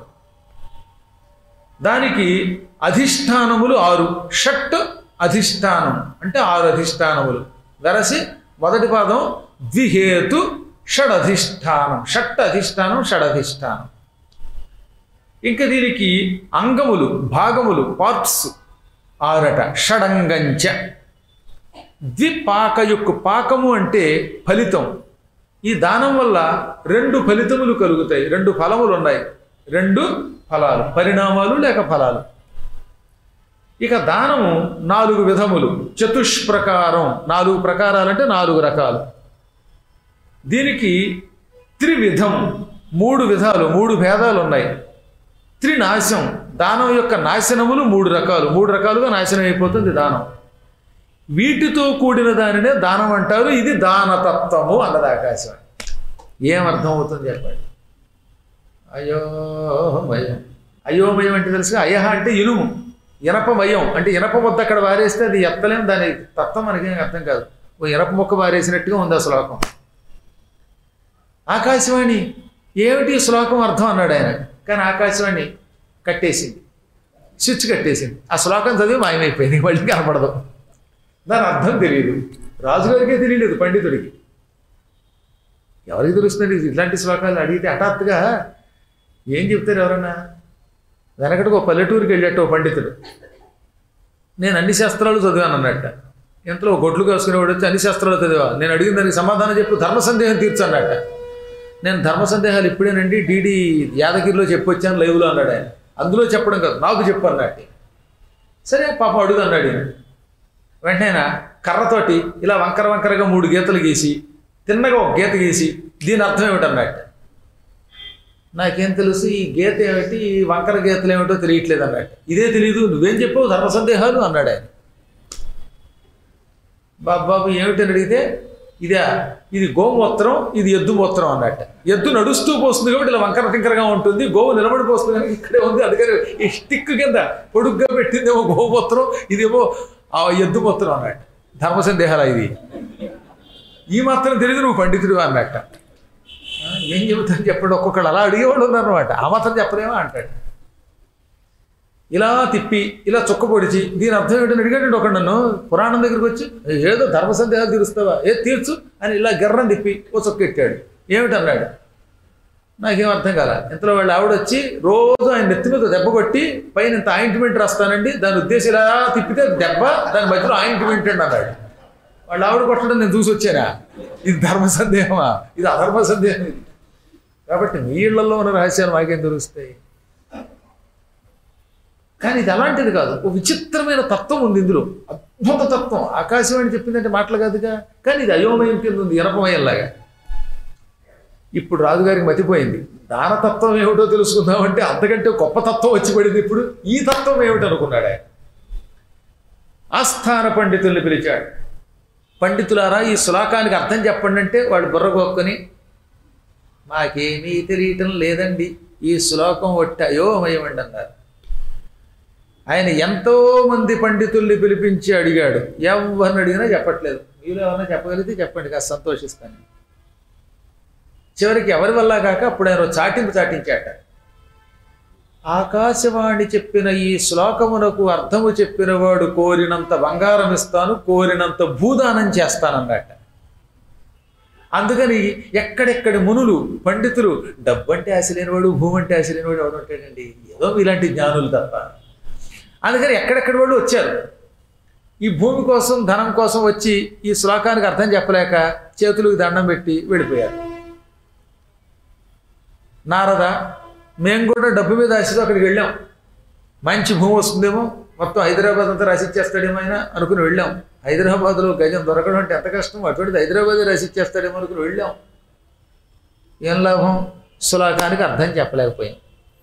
A: దానికి అధిష్టానములు ఆరు షట్ అధిష్టానం అంటే ఆరు అధిష్టానములు వెరసి మొదటి పాదం ద్విహేతు షడధిష్టానం షట్ అధిష్టానం షడధిష్టానం ఇంకా దీనికి అంగములు భాగములు పార్ట్స్ ఆరట షడంగంచ ద్విపాక యొక్క పాకము అంటే ఫలితం ఈ దానం వల్ల రెండు ఫలితములు కలుగుతాయి రెండు ఫలములు ఉన్నాయి రెండు ఫలాలు పరిణామాలు లేక ఫలాలు ఇక దానము నాలుగు విధములు చతుష్ప్రకారం నాలుగు ప్రకారాలంటే నాలుగు రకాలు దీనికి త్రివిధం మూడు విధాలు మూడు భేదాలు ఉన్నాయి త్రినాశం దానం యొక్క నాశనములు మూడు రకాలు మూడు రకాలుగా నాశనం అయిపోతుంది దానం వీటితో కూడిన దానినే దానం అంటారు ఇది దానతత్వము అన్నది ఆకాశం ఏమర్థం అవుతుంది చెప్పండి అయోమయం అయోమయం అంటే తెలుసుగా అయహ అంటే ఇనుము ఇనపమయం అంటే ఇనప ముద్ద అక్కడ వారేస్తే అది ఎత్తలేం దాని తత్వం మనకేం అర్థం కాదు ఓ ఇనప ముక్క వారేసినట్టుగా ఉంది ఆ శ్లోకం ఆకాశవాణి ఏమిటి ఈ శ్లోకం అర్థం అన్నాడు ఆయన కానీ ఆకాశవాణి కట్టేసింది స్విచ్ కట్టేసింది ఆ శ్లోకం చదివి మాయమైపోయింది మళ్ళీ కనపడదు దాని అర్థం తెలియదు రాజుగారికే తెలియలేదు పండితుడికి ఎవరికి తెలుస్తుంది ఇట్లాంటి శ్లోకాలు అడిగితే హఠాత్తుగా ఏం చెప్తారు ఎవరన్నా వెనకటికి ఒక పల్లెటూరుకి వెళ్ళేట ఓ పండితుడు నేను అన్ని శాస్త్రాలు చదివాను అన్నట్ట ఇంతలో గొడ్లు కాసుకునేవాడు వచ్చి అన్ని శాస్త్రాలు చదివా నేను అడిగిన దానికి సమాధానం చెప్పు ధర్మ సందేహం తీర్చన్నట్ట నేను ధర్మ సందేహాలు ఇప్పుడేనండి డీడీ యాదగిరిలో చెప్పొచ్చాను లైవ్లో అన్నాడు ఆయన అందులో చెప్పడం కాదు నాకు చెప్పు అన్నట్టు సరే పాపం అడుగు అన్నాడు ఈయన. వెంటనే ఆయన కర్రతోటి ఇలా వంకర వంకరగా మూడు గీతలు గీసి తిన్నగా ఒక గీత గీసి దీని అర్థం ఏమిటన్నట్టు నాకేం తెలుసు ఈ గీత ఏమిటి ఈ వంకర గీతలు ఏమిటో తెలియట్లేదు అన్నట్టు ఇదే తెలియదు నువ్వేం చెప్పావు ధర్మ సందేహాలు అన్నాడు ఆయన బాబు బాబు ఏమిటని అడిగితే ఇదే ఇది గోమూత్రం ఇది ఎద్దు మూత్రం అన్నట్టు ఎద్దు నడుస్తూ పోస్తుంది కాబట్టి ఇలా వంకర టింకరగా ఉంటుంది గోవు నిలబడి పోస్తుంది కానీ ఇక్కడే ఉంది అందుకని ఈ స్టిక్ కింద పొడుగ్గా పెట్టిందేమో గోమూత్రం ఇదేమో ఆ ఎద్దు మూత్రం అన్నట్టు ధర్మ సందేహాలు ఇది ఈ మాత్రం తెలియదు నువ్వు పండితుడు అన్నట్ట ఆ, ఏం చెబుతాను చెప్పండి ఒక్కొక్కడు అలా అడిగేవాళ్ళు ఉన్నారన్నమాట ఆ మాత్రం చెప్పలేమా అంటాడు ఇలా తిప్పి ఇలా చుక్క పొడిచి దీని అర్థం ఏంటని అడిగాడు ఒకడు నన్ను పురాణం దగ్గరికి వచ్చి ఏదో ధర్మ సందేహాలు తీరుస్తావా ఏ తీర్చు అని ఇలా గర్రం తిప్పి ఓ చుక్క ఎట్టాడు ఏమిటన్నాడు నాకేం అర్థం కాల ఇంతలో వాళ్ళు ఆవిడ వచ్చి రోజు ఆయన నెత్తి మీద దెబ్బ కొట్టి పైన ఇంత ఆయింట్మెంట్ రాస్తానండి దాని ఉద్దేశం ఇలా తిప్పితే దెబ్బ దాని మధ్యలో ఆయింట్మెంట్ అండి అన్నాడు వాళ్ళు ఆవిడ కొట్టడం నేను చూసి వచ్చానా ఇది ధర్మ సందేహమా ఇది అధర్మ సందేహం ఇది కాబట్టి మీ ఇళ్లలో ఉన్న రహస్యాలు మాకేం తెలుస్తాయి కానీ ఇది అలాంటిది కాదు ఒక విచిత్రమైన తత్వం ఉంది ఇందులో అద్భుత తత్వం ఆకాశవాణి చెప్పిందంటే మాటలు కాదుగా కానీ ఇది అయోమయం కింద ఉంది ఇనపమయంలాగా ఇప్పుడు రాజుగారికి మతిపోయింది దానతత్వం ఏమిటో తెలుసుకుందామంటే అంతకంటే గొప్ప తత్వం వచ్చి పడింది ఇప్పుడు ఈ తత్వం ఏమిటి అనుకున్నాడు ఆయన ఆస్థాన పండితుల్ని పిలిచాడు పండితులారా ఈ శ్లోకానికి అర్థం చెప్పండి అంటే వాడు బుర్ర కొక్కుని మాకేమీ తెలియటం లేదండి ఈ శ్లోకం ఒట్టి అయోమయమండి అన్నారు ఆయన ఎంతో మంది పండితుల్ని పిలిపించి అడిగాడు ఎవరిని అడిగినా చెప్పట్లేదు మీరు ఎవరన్నా చెప్పగలిగితే చెప్పండి కాస్త సంతోషిస్తాను చివరికి ఎవరి వల్ల కాక అప్పుడు ఆయన ఓ చాటింపు చాటించాట ఆకాశవాణి చెప్పిన ఈ శ్లోకమునకు అర్థము చెప్పిన వాడు కోరినంత బంగారం ఇస్తాను కోరినంత భూదానం చేస్తానన్నట అందుకని ఎక్కడెక్కడి మునులు పండితులు డబ్బంటే ఆశ లేనివాడు భూమి అంటే ఆశ లేనివాడు ఎవడు ఉంటాడండి ఏదో ఇలాంటి జ్ఞానులు తప్ప అందుకని ఎక్కడెక్కడి వాళ్ళు వచ్చారు ఈ భూమి కోసం ధనం కోసం వచ్చి ఈ శ్లోకానికి అర్థం చెప్పలేక చేతులకు దండం పెట్టి వెళ్ళిపోయారు నారద మేము కూడా డబ్బు మీద ఆశతో అక్కడికి వెళ్ళాం మంచి భూమి వస్తుందేమో మొత్తం హైదరాబాద్ అంతా రాసిచ్చేస్తాడేమో ఆయన అనుకుని వెళ్ళాం హైదరాబాద్లో గజం దొరకడం అంటే ఎంత కష్టం అటువంటిది హైదరాబాద్ రాసిచ్చేస్తాడేమో అనుకుని వెళ్ళాం ఏం లాభం సులాకానికి అర్థం చెప్పలేకపోయాం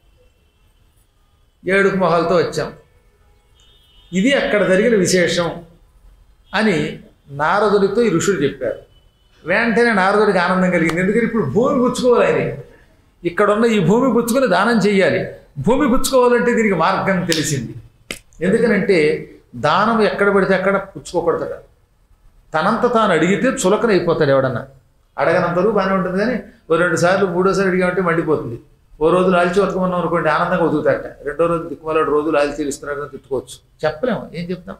A: ఏడుకు మొహాలతో వచ్చాం ఇది అక్కడ జరిగిన విశేషం అని నారదుడితో ఈ ఋషులు చెప్పారు వెంటనే నారదుడికి ఆనందం కలిగింది ఎందుకంటే ఇప్పుడు భూమి పుచ్చుకోవాలి ఆయన ఇక్కడున్న ఈ భూమి పుచ్చుకొని దానం చెయ్యాలి భూమి పుచ్చుకోవాలంటే దీనికి మార్గం తెలిసింది ఎందుకనంటే దానం ఎక్కడ పడితే అక్కడ పుచ్చుకోకూడదట తనంత తాను అడిగితే చులకన అయిపోతాడు ఎవడన్నా అడగనంతరూ బాగానే ఉంటుంది కానీ ఓ రెండు సార్లు మూడోసారి అడిగామంటే మండిపోతుంది ఓ రోజు లాల్చి బతుకమన్నాం అనుకోండి ఆనందంగా వదులుతాడట రెండో రోజు దిక్కుమలాడు రోజు లాల్చి తెలుస్తున్నాడని తిట్టుకోవచ్చు చెప్పలేము ఏం చెప్తాం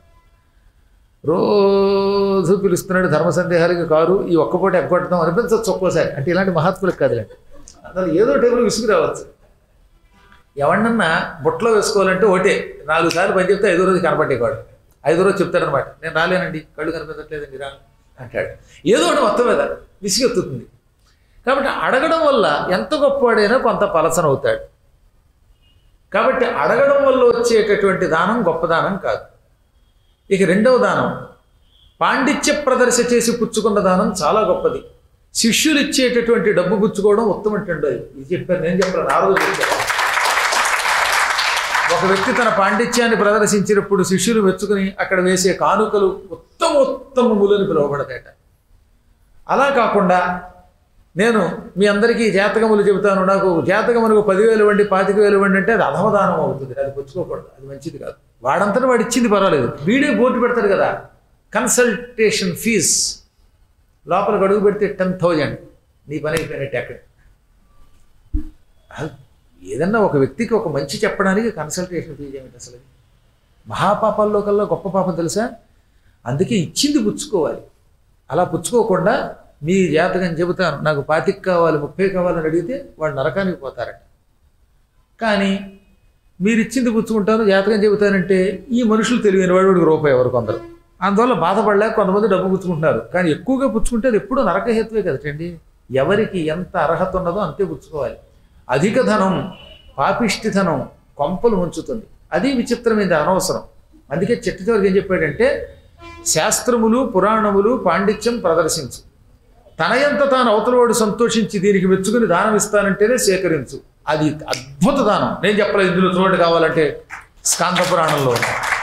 A: రోజు పిలుస్తున్నాడు ధర్మ సందేహాలకి కారు ఈ ఒక్కపూట ఎగ్గొట్టడం అనిపించవచ్చు ఒక్కోసారి అంటే ఇలాంటి మహాత్ములకు కాదులేండి అసలు ఏదో టైంలో విసుగు రావచ్చు ఎవరినన్నా బుట్టలో వేసుకోవాలంటే ఒకటే నాలుగు సార్లు పని చెప్తే ఐదో రోజు కనపడేవాడు ఐదో రోజు చెప్తాడనమాట నేను రాలేనండి కళ్ళు కనిపించట్లేదండి రా అంటాడు ఏదో ఒకటి మొత్తం మీద విసుగెత్తుతుంది కాబట్టి అడగడం వల్ల ఎంత గొప్పవాడైనా కొంత పలసన అవుతాడు కాబట్టి అడగడం వల్ల వచ్చేటటువంటి దానం గొప్ప దానం కాదు ఇక రెండవ దానం పాండిత్య ప్రదర్శ చేసి పుచ్చుకున్న దానం చాలా గొప్పది శిష్యులు ఇచ్చేటటువంటి డబ్బు పుచ్చుకోవడం ఉత్తమటండి ఇది చెప్పారు నేను చెప్పాను ఆ రోజు చెప్పాను ఒక వ్యక్తి తన పాండిత్యాన్ని ప్రదర్శించినప్పుడు శిష్యులు మెచ్చుకుని అక్కడ వేసే కానుకలు ఉత్తమ ఉత్తమములని పిలువబడతాయట అలా కాకుండా నేను మీ అందరికీ జాతకములు చెబుతాను నాకు జాతకములకు పదివేలు ఇవ్వండి పాతిక వేలు ఇవ్వండి అంటే అది అధమదానం అవుతుంది అది పుచ్చుకోకూడదు అది మంచిది కాదు వాడంతటా వాడు ఇచ్చింది పర్వాలేదు వీడే బోర్డు పెడతాడు కదా కన్సల్టేషన్ ఫీజ్ లోపల గడుగు పెడితే టెన్ థౌజండ్ నీ పని అయిపోయినట్టు అక్కడ అసలు ఏదన్నా ఒక వ్యక్తికి ఒక మంచి చెప్పడానికి కన్సల్టేషన్ ఫీజు ఏమిటి అసలు మహాపాపాల్లో కల్లా గొప్ప పాపం తెలుసా అందుకే ఇచ్చింది పుచ్చుకోవాలి అలా పుచ్చుకోకుండా మీ జాతకం చెబుతాను నాకు పాతిక కావాలి ముప్పై కావాలని అడిగితే వాడు నరకానికి పోతారట కానీ మీరు ఇచ్చింది పుచ్చుకుంటాను జాతకం చెబుతానంటే ఈ మనుషులు తెలియని వాడు వాడికి రూపాయి ఎవరు కొందరు అందువల్ల బాధపడలేక కొంతమంది డబ్బు పుచ్చుకుంటున్నారు కానీ ఎక్కువగా పుచ్చుకుంటే అది ఎప్పుడూ నరకహేతువే కదటండి ఎవరికి ఎంత అర్హత ఉన్నదో అంతే పుచ్చుకోవాలి అధిక ధనం పాపిష్టి ధనం కొంపలు ఉంచుతుంది అది విచిత్రమైనది అనవసరం అందుకే చిట్ట చివరికి ఏం చెప్పాడంటే శాస్త్రములు పురాణములు పాండిత్యం ప్రదర్శించు తనయంత తాను అవతలవాడు సంతోషించి దీనికి మెచ్చుకుని దానం ఇస్తానంటేనే సేకరించు అది అద్భుత దానం నేను చెప్పలేదు ఇందులో చూడండి కావాలంటే స్కాంత పురాణంలో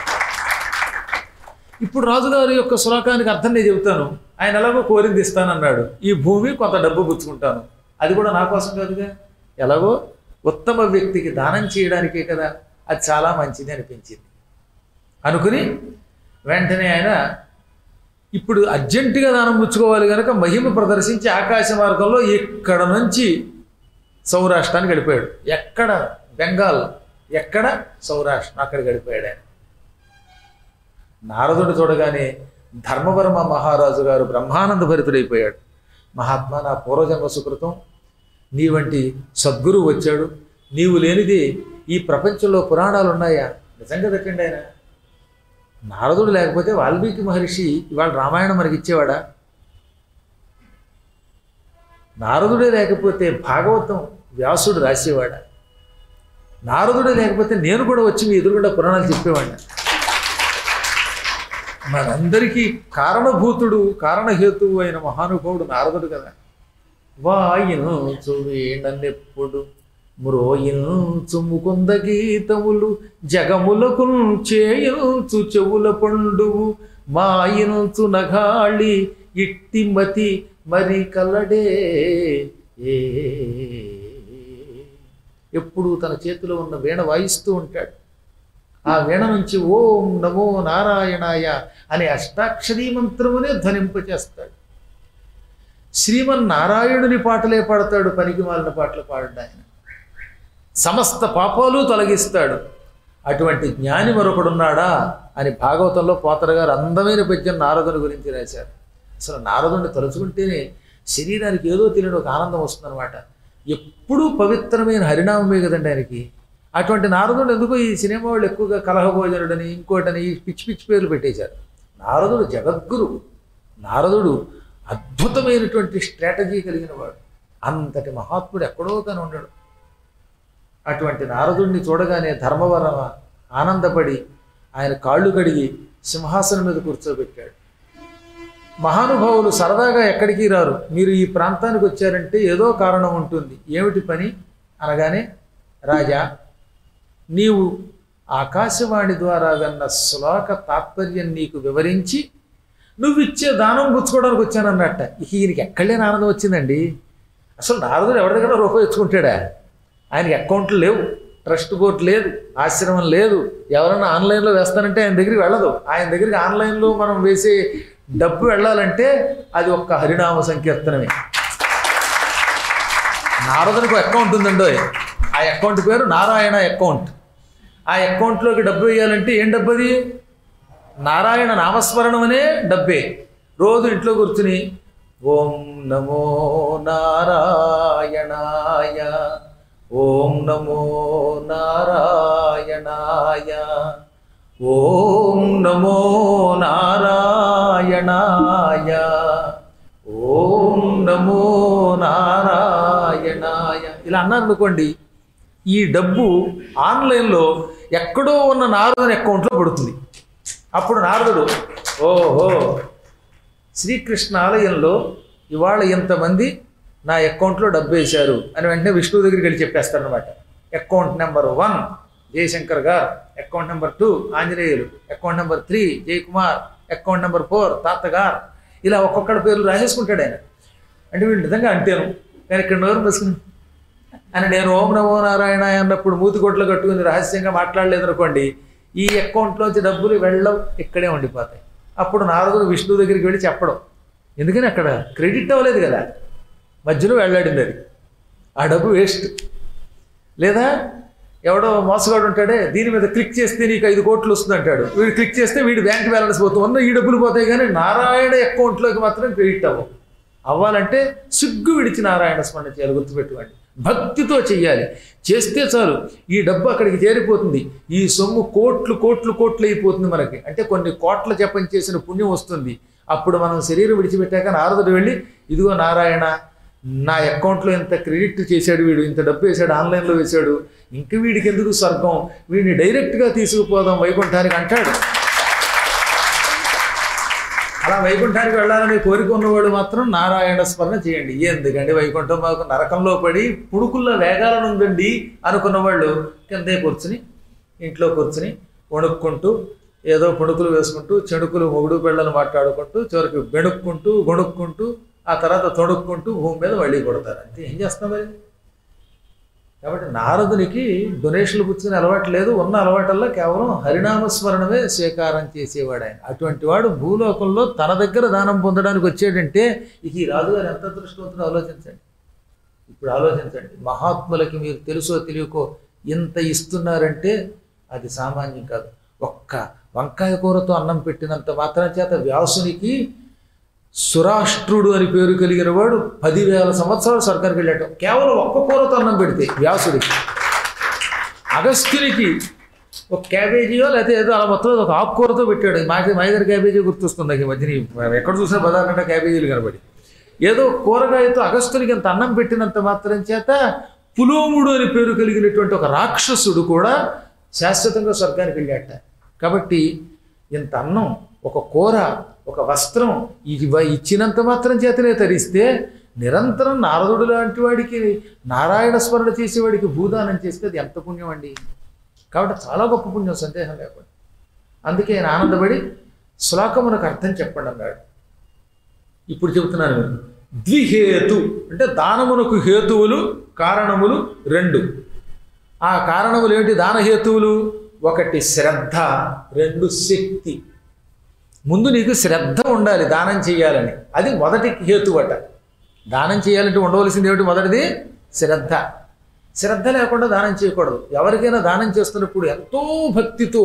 A: ఇప్పుడు రాజుగారి యొక్క సులాకానికి అర్థం నేను చెబుతాను ఆయన ఎలాగో కోరింది ఇస్తానన్నాడు ఈ భూమి కొంత డబ్బు పుచ్చుకుంటాను అది కూడా నా కోసం కాదుగా ఎలాగో ఉత్తమ వ్యక్తికి దానం చేయడానికే కదా అది చాలా మంచిది అనిపించింది అనుకుని వెంటనే ఆయన ఇప్పుడు అర్జెంటుగా దానం పుచ్చుకోవాలి కనుక మహిమ ప్రదర్శించి ఆకాశ మార్గంలో ఇక్కడ నుంచి సౌరాష్ట్రానికి గడిపాడు ఎక్కడ బెంగాల్ ఎక్కడ సౌరాష్ట్రం అక్కడ గడిపాడు ఆయన నారదుడు చూడగానే ధర్మవర్మ మహారాజు గారు బ్రహ్మానంద భరితుడైపోయాడు మహాత్మా నా పూర్వజన్మ సుకృతం నీ వంటి సద్గురువు వచ్చాడు నీవు లేనిది ఈ ప్రపంచంలో పురాణాలు ఉన్నాయా నిజంగా పెట్టండి ఆయన నారదుడు లేకపోతే వాల్మీకి మహర్షి ఇవాళ రామాయణం మనకి ఇచ్చేవాడా నారదుడే లేకపోతే భాగవతం వ్యాసుడు రాసేవాడా నారదుడే లేకపోతే నేను కూడా వచ్చి మీ ఎదురుగుండా పురాణాలు చెప్పేవాడిని మనందరికీ కారణభూతుడు కారణహేతువు అయిన మహానుభావుడు నారదుడు కదా వాయించు వీణనెప్పుడు మ్రోయించు ముకుంద గీతములు జగములకు చేయించు చెవుల పండువు మాయించు నగాళి ఇట్టి మతి మరి కలడే ఏ ఎప్పుడు తన చేతిలో ఉన్న వీణ వాయిస్తూ ఉంటాడు ఆ వీణ నుంచి ఓం నమో నారాయణాయ అనే అష్టాక్షరీ మంత్రమునే ధ్వనింపచేస్తాడు శ్రీమన్నారాయణుని పాటలే పాడతాడు పనికి మాలిన పాటలు పాడు ఆయన సమస్త పాపాలు తొలగిస్తాడు అటువంటి జ్ఞాని మరొకడున్నాడా అని భాగవతంలో పోతర గారు అందమైన పద్యం నారదుని గురించి రాశారు అసలు నారదుని తలుచుకుంటేనే శరీరానికి ఏదో తెలియని ఒక ఆనందం వస్తుందన్నమాట ఎప్పుడూ పవిత్రమైన హరినామమే కదండి ఆయనకి అటువంటి నారదుడు ఎందుకో ఈ సినిమా వాళ్ళు ఎక్కువగా కలహభోజనుడని ఇంకోటని ఈ పిచ్చి పిచ్చి పేర్లు పెట్టేశారు నారదుడు జగద్గురు నారదుడు అద్భుతమైనటువంటి స్ట్రాటజీ కలిగిన వాడు అంతటి మహాత్ముడు ఎక్కడో కానీ ఉండడు అటువంటి నారదుడిని చూడగానే ధర్మవరమ ఆనందపడి ఆయన కాళ్ళు కడిగి సింహాసనం మీద కూర్చోబెట్టాడు మహానుభావులు సరదాగా ఎక్కడికి రారు మీరు ఈ ప్రాంతానికి వచ్చారంటే ఏదో కారణం ఉంటుంది ఏమిటి పని అనగానే రాజా నీవు ఆకాశవాణి ద్వారా విన్న శ్లోక తాత్పర్యం నీకు వివరించి నువ్వు ఇచ్చే దానం పుచ్చుకోవడానికి వచ్చానన్నట్ట ఇక ఈయనకి ఎక్కడలేని ఆనందం వచ్చిందండి అసలు నారదుడు ఎవరి దగ్గర రూపాయి ఇచ్చుకుంటాడా ఆయనకి అకౌంట్లు లేవు ట్రస్ట్ బోర్డు లేదు ఆశ్రమం లేదు ఎవరైనా ఆన్లైన్లో వేస్తానంటే ఆయన దగ్గరికి వెళ్ళదు ఆయన దగ్గరికి ఆన్లైన్లో మనం వేసే డబ్బు వెళ్ళాలంటే అది ఒక్క హరినామ సంకీర్తనమే నారదునికి అకౌంట్ ఉందండో ఆ అకౌంట్ పేరు నారాయణ అకౌంట్ ఆ అకౌంట్లోకి డబ్బు వేయాలంటే ఏం డబ్బు అది నారాయణ నామస్మరణం అనే డబ్బే రోజు ఇంట్లో కూర్చుని ఓం నమో నారాయణాయ ఓం నమో నారాయణాయ ఓం నమో నారాయణాయ ఓం నమో నారాయణాయ ఇలా అన్నారు అనుకోండి ఈ డబ్బు ఆన్లైన్లో ఎక్కడో ఉన్న నారదుని అకౌంట్లో పడుతుంది అప్పుడు నారదుడు ఓహో శ్రీకృష్ణ ఆలయంలో ఇవాళ ఇంతమంది నా అకౌంట్లో డబ్బు వేశారు అని వెంటనే విష్ణువు దగ్గరికి వెళ్ళి చెప్పేస్తారనమాట account number one Jayashankar garu account number two Anjaneyulu account number three Jayakumar account number four తాతగారు ఇలా ఒక్కొక్కడి పేర్లు రాసేసుకుంటాడు ఆయన అంటే వీళ్ళు నిజంగా అంటేను కానీ ఇక్కడ నోరు మూసుకుని అని నేను ఓం నమో నారాయణ అన్నప్పుడు మూతి కొట్లు కట్టుకుని రహస్యంగా మాట్లాడలేదు అనుకోండి ఈ అకౌంట్లోంచి డబ్బులు వెళ్ళవు ఇక్కడే ఉండిపోతాయి అప్పుడు నారదుడు విష్ణువు దగ్గరికి వెళ్ళి చెప్పడం ఎందుకని అక్కడ క్రెడిట్ అవ్వలేదు కదా మధ్యలో వెళ్ళాడింది అది ఆ డబ్బు వేస్ట్ లేదా ఎవడో మోసగాడు ఉంటాడే దీని మీద క్లిక్ చేస్తే నీకు ఐదు కోట్లు వస్తుంది అంటాడు వీడు క్లిక్ చేస్తే వీడి బ్యాంక్ బ్యాలెన్స్ పోతుంది ఉన్న ఈ డబ్బులు పోతాయి కానీ నారాయణ అకౌంట్లోకి మాత్రం క్రెడిట్ అవ్వవు అవ్వాలంటే సిగ్గు విడిచి నారాయణ స్మరణ చేయాలి గుర్తుపెట్టుకోండి భక్తితో చెయ్యాలి చేస్తే చాలు ఈ డబ్బు అక్కడికి చేరిపోతుంది ఈ సొమ్ము కోట్లు కోట్లు కోట్లు అయిపోతుంది మనకి అంటే కొన్ని కోట్ల జపం చేసిన పుణ్యం వస్తుంది అప్పుడు మనం శరీరం విడిచిపెట్టాక నారదుడు వెళ్ళి ఇదిగో నారాయణ నా అకౌంట్లో ఇంత క్రెడిట్ చేశాడు వీడు ఇంత డబ్బు వేశాడు ఆన్లైన్లో వేశాడు ఇంక వీడికి ఎందుకు స్వర్గం వీడిని డైరెక్ట్గా తీసుకుపోదాం వైకుంఠానికి అంటాడు అలా వైకుంఠానికి వెళ్ళాలని కోరిక ఉన్నవాడు మాత్రం నారాయణ స్మరణ చేయండి ఎందుకండి వైకుంఠం మాకు నరకంలో పడి పుడుకుల్లో వేగాలను ఉందండి అనుకున్న వాళ్ళు కిందే కూర్చుని ఇంట్లో కూర్చుని వణుక్కుంటూ ఏదో పుణుకులు వేసుకుంటూ చెడుకులు మొగుడు పిల్లలు మాట్లాడుకుంటూ చివరికి బెణుక్కుంటూ గొణుక్కుంటూ ఆ తర్వాత తొడుక్కుంటూ భూమి మీద మళ్ళీ కొడతారు అంటే ఏం చేస్తాం మరి కాబట్టి నారదునికి డొనేషన్లు పుచ్చుకునే అలవాటు లేదు ఉన్న అలవాటల్లో కేవలం హరినామస్మరణమే స్వీకారం చేసేవాడు ఆయన అటువంటి వాడు భూలోకంలో తన దగ్గర దానం పొందడానికి వచ్చాడంటే ఇక ఈ రాజుగారు ఎంత దృష్టివంతుడో ఆలోచించండి ఇప్పుడు ఆలోచించండి మహాత్ములకి మీరు తెలుసో తెలియకో ఇంత ఇస్తున్నారంటే అది సామాన్యం కాదు ఒక్క వంకాయ కూరతో అన్నం పెట్టినంత మాత్రం చేత వ్యాసునికి సురాష్ట్రుడు అని పేరు కలిగిన వాడు పదివేల సంవత్సరాలు స్వర్గానికి వెళ్ళాడు కేవలం ఒక్క కూరతో అన్నం పెడితే వ్యాసుడికి అగస్త్యునికి ఒక క్యాబేజీయో లేకపోతే ఏదో అలా మొత్తం ఒక ఆకుకూరతో పెట్టాడు మాకు మా దగ్గర క్యాబేజీ గుర్తొస్తుంది నాకు ఈ మధ్యన ఈ- ఎక్కడ చూసినా పదార్థంగా క్యాబేజీలు కనబడి ఏదో కూరగాయతో అగస్త్యునికి ఇంత అన్నం పెట్టినంత మాత్రం చేత పులోముడు అని పేరు కలిగినటువంటి ఒక రాక్షసుడు కూడా శాశ్వతంగా స్వర్గానికి వెళ్ళాట కాబట్టి ఇంత అన్నం ఒక కూర ఒక వస్త్రం ఇవ ఇచ్చినంత మాత్రం చేతనే తరిస్తే నిరంతరం నారదుడు లాంటి వాడికి నారాయణ స్మరణ చేసేవాడికి భూదానం చేస్తే అది ఎంత పుణ్యం అండి కాబట్టి చాలా గొప్ప పుణ్యం సందేహం లేకుండా అందుకే ఆయన ఆనందపడి శ్లోకమునకు అర్థం చెప్పండి అన్నాడు ఇప్పుడు చెబుతున్నాను నేను ద్విహేతు అంటే దానమునకు హేతువులు కారణములు రెండు ఆ కారణములు ఏంటి దానహేతువులు ఒకటి శ్రద్ధ రెండు శక్తి ముందు నీకు శ్రద్ధ ఉండాలి దానం చేయాలని అది మొదటి హేతువట దానం చేయాలంటే ఉండవలసింది ఏమిటి మొదటిది శ్రద్ధ శ్రద్ధ లేకుండా దానం చేయకూడదు ఎవరికైనా దానం చేస్తున్నప్పుడు ఎంతో భక్తితో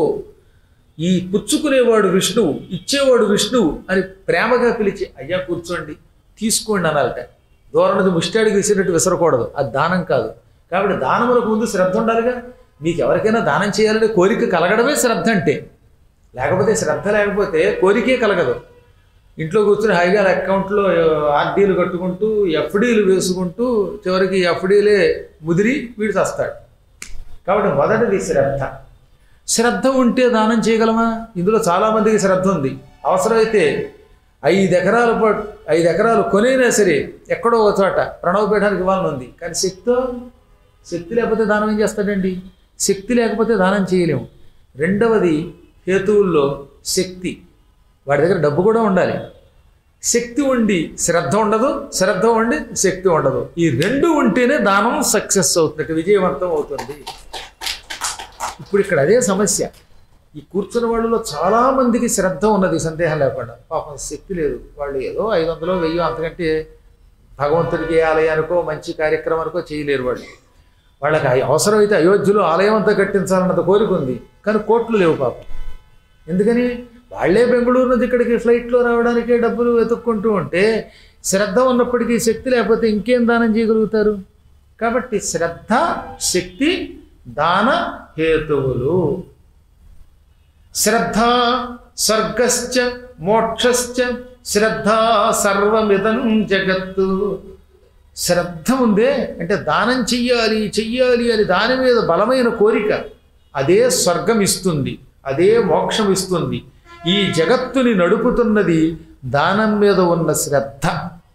A: ఈ పుచ్చుకునేవాడు విష్ణువు ఇచ్చేవాడు విష్ణువు అని ప్రేమగా పిలిచి అయ్యా కూర్చోండి తీసుకోండి అనాలట దూరం నుంచి ముష్టాడికి విసిరినట్టు విసరకూడదు అది దానం కాదు కాబట్టి దానములకు ముందు శ్రద్ధ ఉండాలిగా మీకు ఎవరికైనా దానం చేయాలనే కోరిక కలగడమే శ్రద్ధ అంటే లేకపోతే శ్రద్ధ లేకపోతే కోరికే కలగదు ఇంట్లో కూర్చొని హాయిగా అకౌంట్లో ఆర్డీలు కట్టుకుంటూ ఎఫ్డీలు వేసుకుంటూ చివరికి ఎఫ్డీలే ముదిరి వీడు చస్తాడు కాబట్టి మొదటిది శ్రద్ధ శ్రద్ధ ఉంటే దానం చేయగలమా ఇందులో చాలామందికి శ్రద్ధ ఉంది అవసరమైతే ఐదు ఎకరాల పాటు ఐదు ఎకరాలు కొనైనా సరే ఎక్కడో ఒక చోట ప్రణవపీఠానికి ఇవ్వాలని ఉంది కానీ శక్తితో శక్తి లేకపోతే దానం ఏం చేస్తాడండి శక్తి లేకపోతే దానం చేయలేము రెండవది హేతువుల్లో శక్తి వాడి దగ్గర డబ్బు కూడా ఉండాలి శక్తి ఉండి శ్రద్ధ ఉండదు శ్రద్ధ ఉండి శక్తి ఉండదు ఈ రెండు ఉంటేనే దానం సక్సెస్ అవుతుంది విజయవంతం అవుతుంది ఇప్పుడు ఇక్కడ అదే సమస్య ఈ కూర్చున్న వాళ్ళలో చాలా మందికి శ్రద్ధ ఉన్నది సందేహం లేకుండా పాపం శక్తి లేదు వాళ్ళు ఏదో ఐదు వందలు వెయ్యి అంతకంటే భగవంతుడికి ఏ ఆలయానికో మంచి కార్యక్రమానికో చేయలేరు వాళ్ళు వాళ్ళకి అయ- అవసరమైతే అయోధ్యలో ఆలయం అంతా కట్టించాలన్నది కోరిక ఉంది కానీ కోట్లు లేవు పాపం ఎందుకని వాళ్ళే బెంగళూరు నుంచి ఇక్కడికి ఫ్లైట్లో రావడానికి డబ్బులు వెతుక్కుంటూ ఉంటే శ్రద్ధ ఉన్నప్పటికీ శక్తి లేకపోతే ఇంకేం దానం చేయగలుగుతారు కాబట్టి శ్రద్ధ శక్తి దాన హేతువులు శ్రద్ధ స్వర్గశ్చ మోక్షశ్చ శ్రద్ధ సర్వమిదం జగత్తు శ్రద్ధ ఉందే అంటే దానం చెయ్యాలి చెయ్యాలి అని దాని మీద బలమైన కోరిక అదే స్వర్గం ఇస్తుంది అదే మోక్షం ఇస్తుంది ఈ జగత్తుని నడుపుతున్నది దానం మీద ఉన్న శ్రద్ధ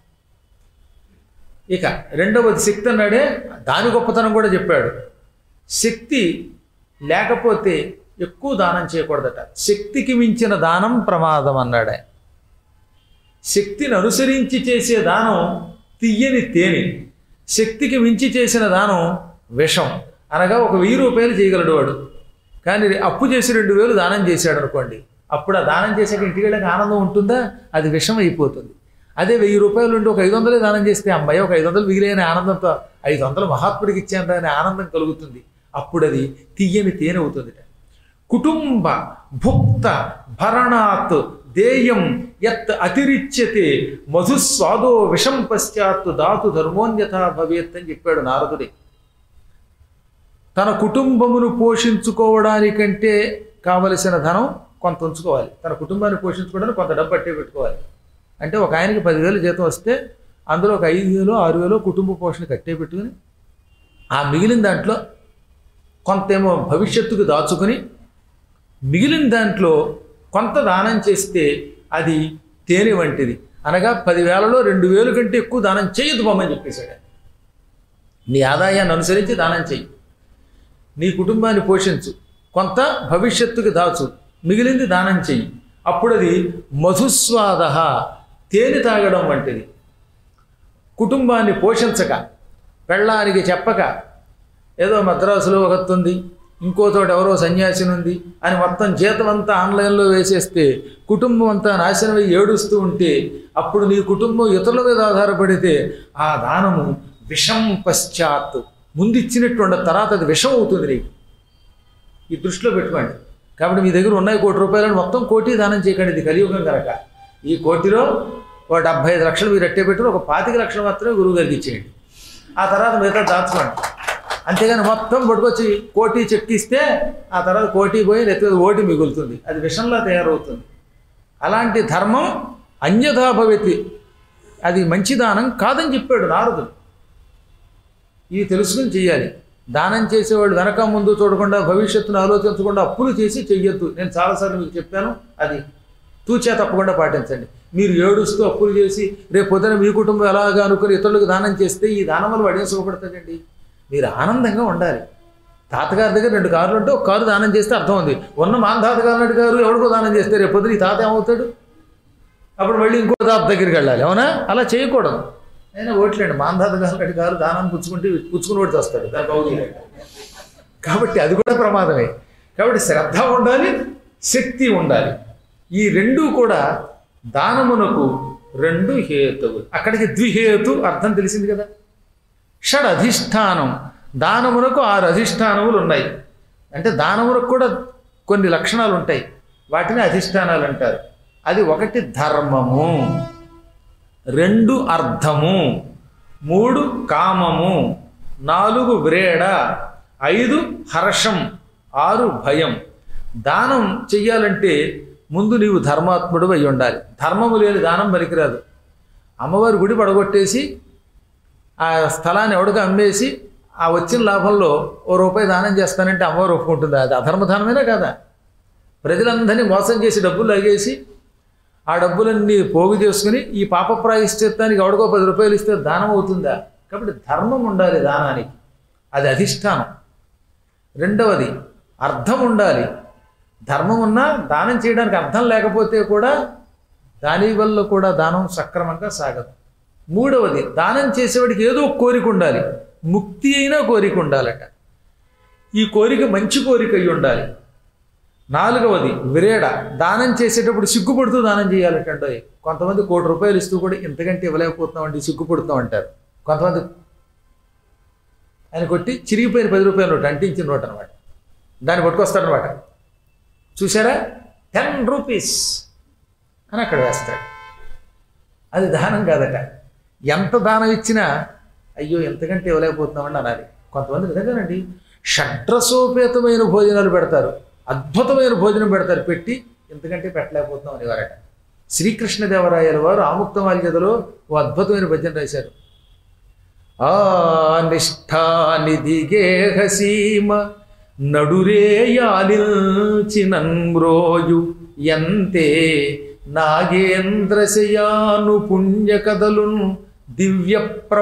A: ఇక రెండవది శక్తి అన్నాడే దాని గొప్పతనం కూడా చెప్పాడు శక్తి లేకపోతే ఎక్కువ దానం చేయకూడదట శక్తికి మించిన దానం ప్రమాదం అన్నాడు ఆయన శక్తిని అనుసరించి చేసే దానం తియ్యని తేనె శక్తికి మించి చేసిన దానం విషం అనగా ఒక వెయ్యి రూపాయలు చేయగలడు వాడు కానీ అప్పు చేసి రెండు వేలు దానం చేశాడు అనుకోండి అప్పుడు ఆ దానం చేసాక ఇంటికి వెళ్ళాక ఆనందం ఉంటుందా అది విషం అయిపోతుంది అదే వెయ్యి రూపాయలు ఉండి ఒక ఐదు వందలే దానం చేస్తే అమ్మాయి ఒక ఐదు వందలు మిగిలిన ఆనందంతో ఐదు వందలు మహాత్ముడికి ఇచ్చాను అనే ఆనందం కలుగుతుంది అప్పుడు అది తీయని తేనె అవుతుంది కుటుంబ భుక్త భరణాత్ దేయం యత్ అతిరిచ్యతే మధుస్వాదో విషం పశ్చాత్ దాతు ధర్మోన్యత భవేత్ అని చెప్పాడు నారదుడే తన కుటుంబమును పోషించుకోవడానికంటే కావలసిన ధనం కొంత ఉంచుకోవాలి తన కుటుంబాన్ని పోషించుకోవడానికి కొంత డబ్బు అట్టే పెట్టుకోవాలి అంటే ఒక ఆయనకి పదివేలు జీతం వస్తే అందులో ఒక ఐదు వేలు ఆరు వేలు కుటుంబ పోషణ కట్టే పెట్టుకుని ఆ మిగిలిన దాంట్లో కొంతేమో భవిష్యత్తుకు దాచుకుని మిగిలిన దాంట్లో కొంత దానం చేస్తే అది తేనె వంటిది అనగా పదివేలలో రెండు వేలు కంటే ఎక్కువ దానం చేయొద్దు బొమ్మని చెప్పేశాడు ఆయన. నీ ఆదాయాన్ని అనుసరించి దానం చెయ్యి నీ కుటుంబాన్ని పోషించు కొంత భవిష్యత్తుకి దాచు మిగిలింది దానం చెయ్యి అప్పుడు అది మధుస్వాద తేనె తాగడం వంటిది కుటుంబాన్ని పోషించక పెళ్ళానికి చెప్పక ఏదో మద్రాసులో ఒకతుంది ఇంకో చోట ఎవరో సన్యాసిని ఉంది అని మొత్తం జీతం అంతా ఆన్లైన్లో వేసేస్తే కుటుంబం అంతా నాశనమై ఏడుస్తూ ఉంటే అప్పుడు నీ కుటుంబం ఇతరుల మీద ఆధారపడితే ఆ దానము విషం పశ్చాత్ ముందు ఇచ్చినట్టు ఉండదు తర్వాత అది విషం అవుతుంది నీకు ఈ దృష్టిలో పెట్టుకోండి కాబట్టి మీ దగ్గర ఉన్నాయి కోటి రూపాయలను మొత్తం కోటి దానం చేయకండి ఇది కలియుగం కనుక ఈ కోటిలో ఒక డెబ్బై ఐదు లక్షలు మీరు అట్టే పెట్టుకుని ఒక పాతిక లక్షలు మాత్రమే గురువు గారికి ఇచ్చేయండి ఆ తర్వాత మిగతా దాచుకోండి అంతేగాని మొత్తం పట్టుకొచ్చి కోటి చెక్కిస్తే ఆ తర్వాత కోటి పోయి నెత్తి ఓటి మిగులుతుంది అది విషంలా తయారవుతుంది అలాంటి ధర్మం అన్యథా భవతి అది మంచి దానం కాదని చెప్పాడు నారదుడు ఇవి తెలుసుకుని చేయాలి దానం చేసేవాళ్ళు వెనక ముందు చూడకుండా భవిష్యత్తును ఆలోచించకుండా అప్పులు చేసి చెయ్యొద్దు నేను చాలాసార్లు మీకు చెప్పాను అది తూచా తప్పకుండా పాటించండి మీరు ఏడుస్తూ అప్పులు చేసి రేపు పొద్దున మీ కుటుంబం ఎలాగా అనుకుని ఇతరులకు దానం చేస్తే ఈ దానం వల్ల వాడేం సుఖపడతాడండి మీరు ఆనందంగా ఉండాలి తాతగారి దగ్గర రెండు కార్లు ఉంటే ఒక కారు దానం చేస్తే అర్థం ఉంది ఉన్న మా తాతగారు గారు ఎవరికో దానం చేస్తే రేపు పొద్దున ఈ తాత ఏమవుతాడు అప్పుడు మళ్ళీ ఇంకో తాత దగ్గరికి వెళ్ళాలి అవునా అలా చేయకూడదు అయినా ఓట్లేండి మాంధాత గారు గారు దానం పుచ్చుకుంటే పుచ్చుకుని ఓడి వస్తాడు దానికి అవుతుంది కాబట్టి అది కూడా ప్రమాదమే కాబట్టి శ్రద్ధ ఉండాలి శక్తి ఉండాలి ఈ రెండు కూడా దానమునకు రెండు హేతువులు అక్కడికి ద్విహేతు అర్థం తెలిసింది కదా షడ్ అధిష్టానం దానమునకు ఆరు అధిష్టానములు ఉన్నాయి అంటే దానమునకు కూడా కొన్ని లక్షణాలు ఉంటాయి వాటిని అధిష్టానాలు అంటారు అది ఒకటి ధర్మము రెండు అర్థము మూడు కామము నాలుగు వ్రేడ ఐదు హర్షం ఆరు భయం దానం చెయ్యాలంటే ముందు నీవు ధర్మాత్ముడు అయి ఉండాలి ధర్మము లేని దానం పనికిరాదు అమ్మవారి గుడి పడగొట్టేసి ఆ స్థలాన్ని ఎవడికి అమ్మేసి ఆ వచ్చిన లాభంలో ఓ రూపాయి దానం చేస్తానంటే అమ్మవారు ఒప్పుకుంటుందా అది అధర్మదానమేనా కదా ప్రజలందరినీ మోసం చేసి డబ్బులు లాగేసి ఆ డబ్బులన్నీ పోగు చేసుకుని ఈ పాప ప్రాయశ్చిత్తానికి ఎవడికో పది రూపాయలు ఇస్తే దానం అవుతుందా కాబట్టి ధర్మం ఉండాలి దానానికి అది అధిష్టానం రెండవది అర్థం ఉండాలి ధర్మం ఉన్నా దానం చేయడానికి అర్థం లేకపోతే కూడా దాని వల్ల కూడా దానం సక్రమంగా సాగదు మూడవది దానం చేసేవాడికి ఏదో ఒక కోరిక ఉండాలి ముక్తి అయినా కోరిక ఉండాలట ఈ కోరిక మంచి కోరిక అయి ఉండాలి నాలుగవది విరేడ దానం చేసేటప్పుడు సిగ్గుపడుతూ దానం చేయాలటండి కొంతమంది కోటి రూపాయలు ఇస్తూ కూడా ఇంతకంటే ఇవ్వలేకపోతున్నామండి సిగ్గుపడుతున్నాం అంటారు కొంతమంది ఆయన కొట్టి చిరిగిపోయిన పది రూపాయలు నోటు అంటించిన నోట్ అనమాట దాన్ని పట్టుకొస్తాడనమాట చూసారా టెన్ రూపీస్ అని అక్కడ వేస్తాడు అది దానం కాదట ఎంత దానం ఇచ్చినా అయ్యో ఎంతకంటే ఇవ్వలేకపోతున్నామండి అనాలి కొంతమంది నిజంగానండి షడ్రసోపేతమైన భోజనాలు పెడతారు అద్భుతమైన భోజనం పెడతారు పెట్టి ఎంతకంటే పెట్టలేకపోతున్నాం అనేవారట శ్రీకృష్ణదేవరాయల వారు ఆముక్తమాల్యతలో ఓ అద్భుతమైన భజన రాశారు ఆ నిష్ఠానిధిగేహ సీమ నడురేయాలిల్చినంగ్రోజు ఎంతే నాగేంద్రశయాను పుణ్యకథలున్ దివ్య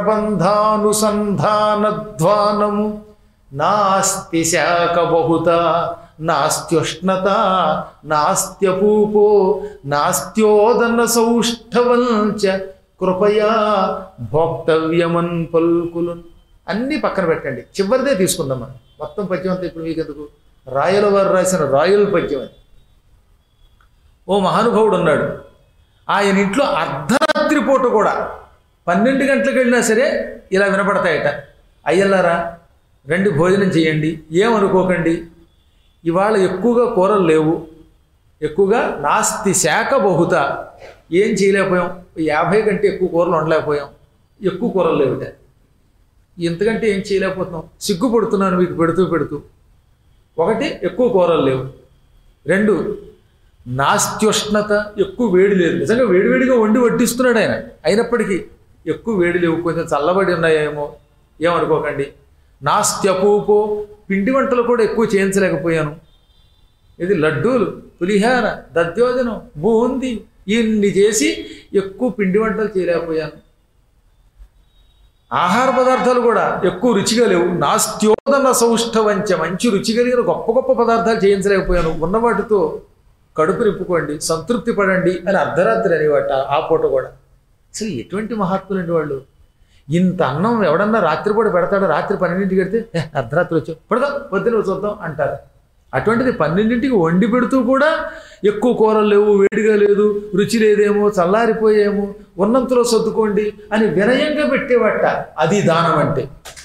A: ప్రబంధానుసంధానధ్వానము నాస్తి శాఖ బహుత నాస్త్యుష్ణత నాస్త్యపూపో నాస్త్యోదన సౌష్ఠవంచ కృపయా భోక్తవ్యమన్ పల్కులున్ అన్నీ పక్కన పెట్టండి చివరిదే తీసుకుందాం మనం మొత్తం పద్యం అంతా ఇప్పుడు మీకు ఎందుకు రాయల వారు రాసిన రాయల పద్యం అది ఓ మహానుభావుడు ఉన్నాడు ఆయన ఇంట్లో అర్ధరాత్రి పూట కూడా పన్నెండు గంటలకు వెళ్ళినా సరే ఇలా వినపడతాయట అయ్యల్లారా రండి భోజనం చేయండి ఏమనుకోకండి ఇవాళ ఎక్కువగా కూరలు లేవు ఎక్కువగా నాస్తి శాఖ బహుత ఏం చేయలేకపోయాం యాభై కంటే ఎక్కువ కూరలు వండలేకపోయాం ఎక్కువ కూరలు లేవుట ఇంతకంటే ఏం చేయలేకపోతున్నాం సిగ్గుపడుతున్నాను మీకు పెడుతూ పెడుతూ ఒకటి ఎక్కువ కూరలు లేవు రెండు నాస్త్యుష్ణత ఎక్కువ వేడి లేదు నిజంగా వేడివేడిగా వండి వడ్డిస్తున్నాడు ఆయన అయినప్పటికీ ఎక్కువ వేడి లేవు కొంచెం చల్లబడి ఉన్నాయేమో ఏమనుకోకండి నాస్త్యపూపో పిండి వంటలు కూడా ఎక్కువ చేయించలేకపోయాను ఇది లడ్డూలు పులిహార దద్యోజనం బూంది ఇన్ని చేసి ఎక్కువ పిండి వంటలు చేయలేకపోయాను ఆహార పదార్థాలు కూడా ఎక్కువ రుచిగా లేవు నాస్త్యోదన సౌష్ఠవంచ మంచి రుచి కలిగిన గొప్ప గొప్ప పదార్థాలు చేయించలేకపోయాను ఉన్న వాటితో కడుపు నింపుకోండి సంతృప్తి పడండి అని అర్ధరాత్రి అనేవాట ఆ పూట కూడా అసలు ఎటువంటి మహాత్ములండి వాళ్ళు ఇంత అన్నం ఎవడన్నా రాత్రిపూట పెడతాడో రాత్రి పన్నెండింటికి పెడితే "ఏ, అర్ధరాత్రి వచ్చావు పడదాం పొద్దున చూద్దాం అంటారు అటువంటిది పన్నెండింటికి వండి పెడుతూ కూడా ఎక్కువ కూరలు లేవు వేడిగా లేదు రుచి లేదేమో చల్లారిపోయేమో ఉన్నంతలో సర్దుకోండి అని వినయంగా పెట్టేవట అది దానం అంటే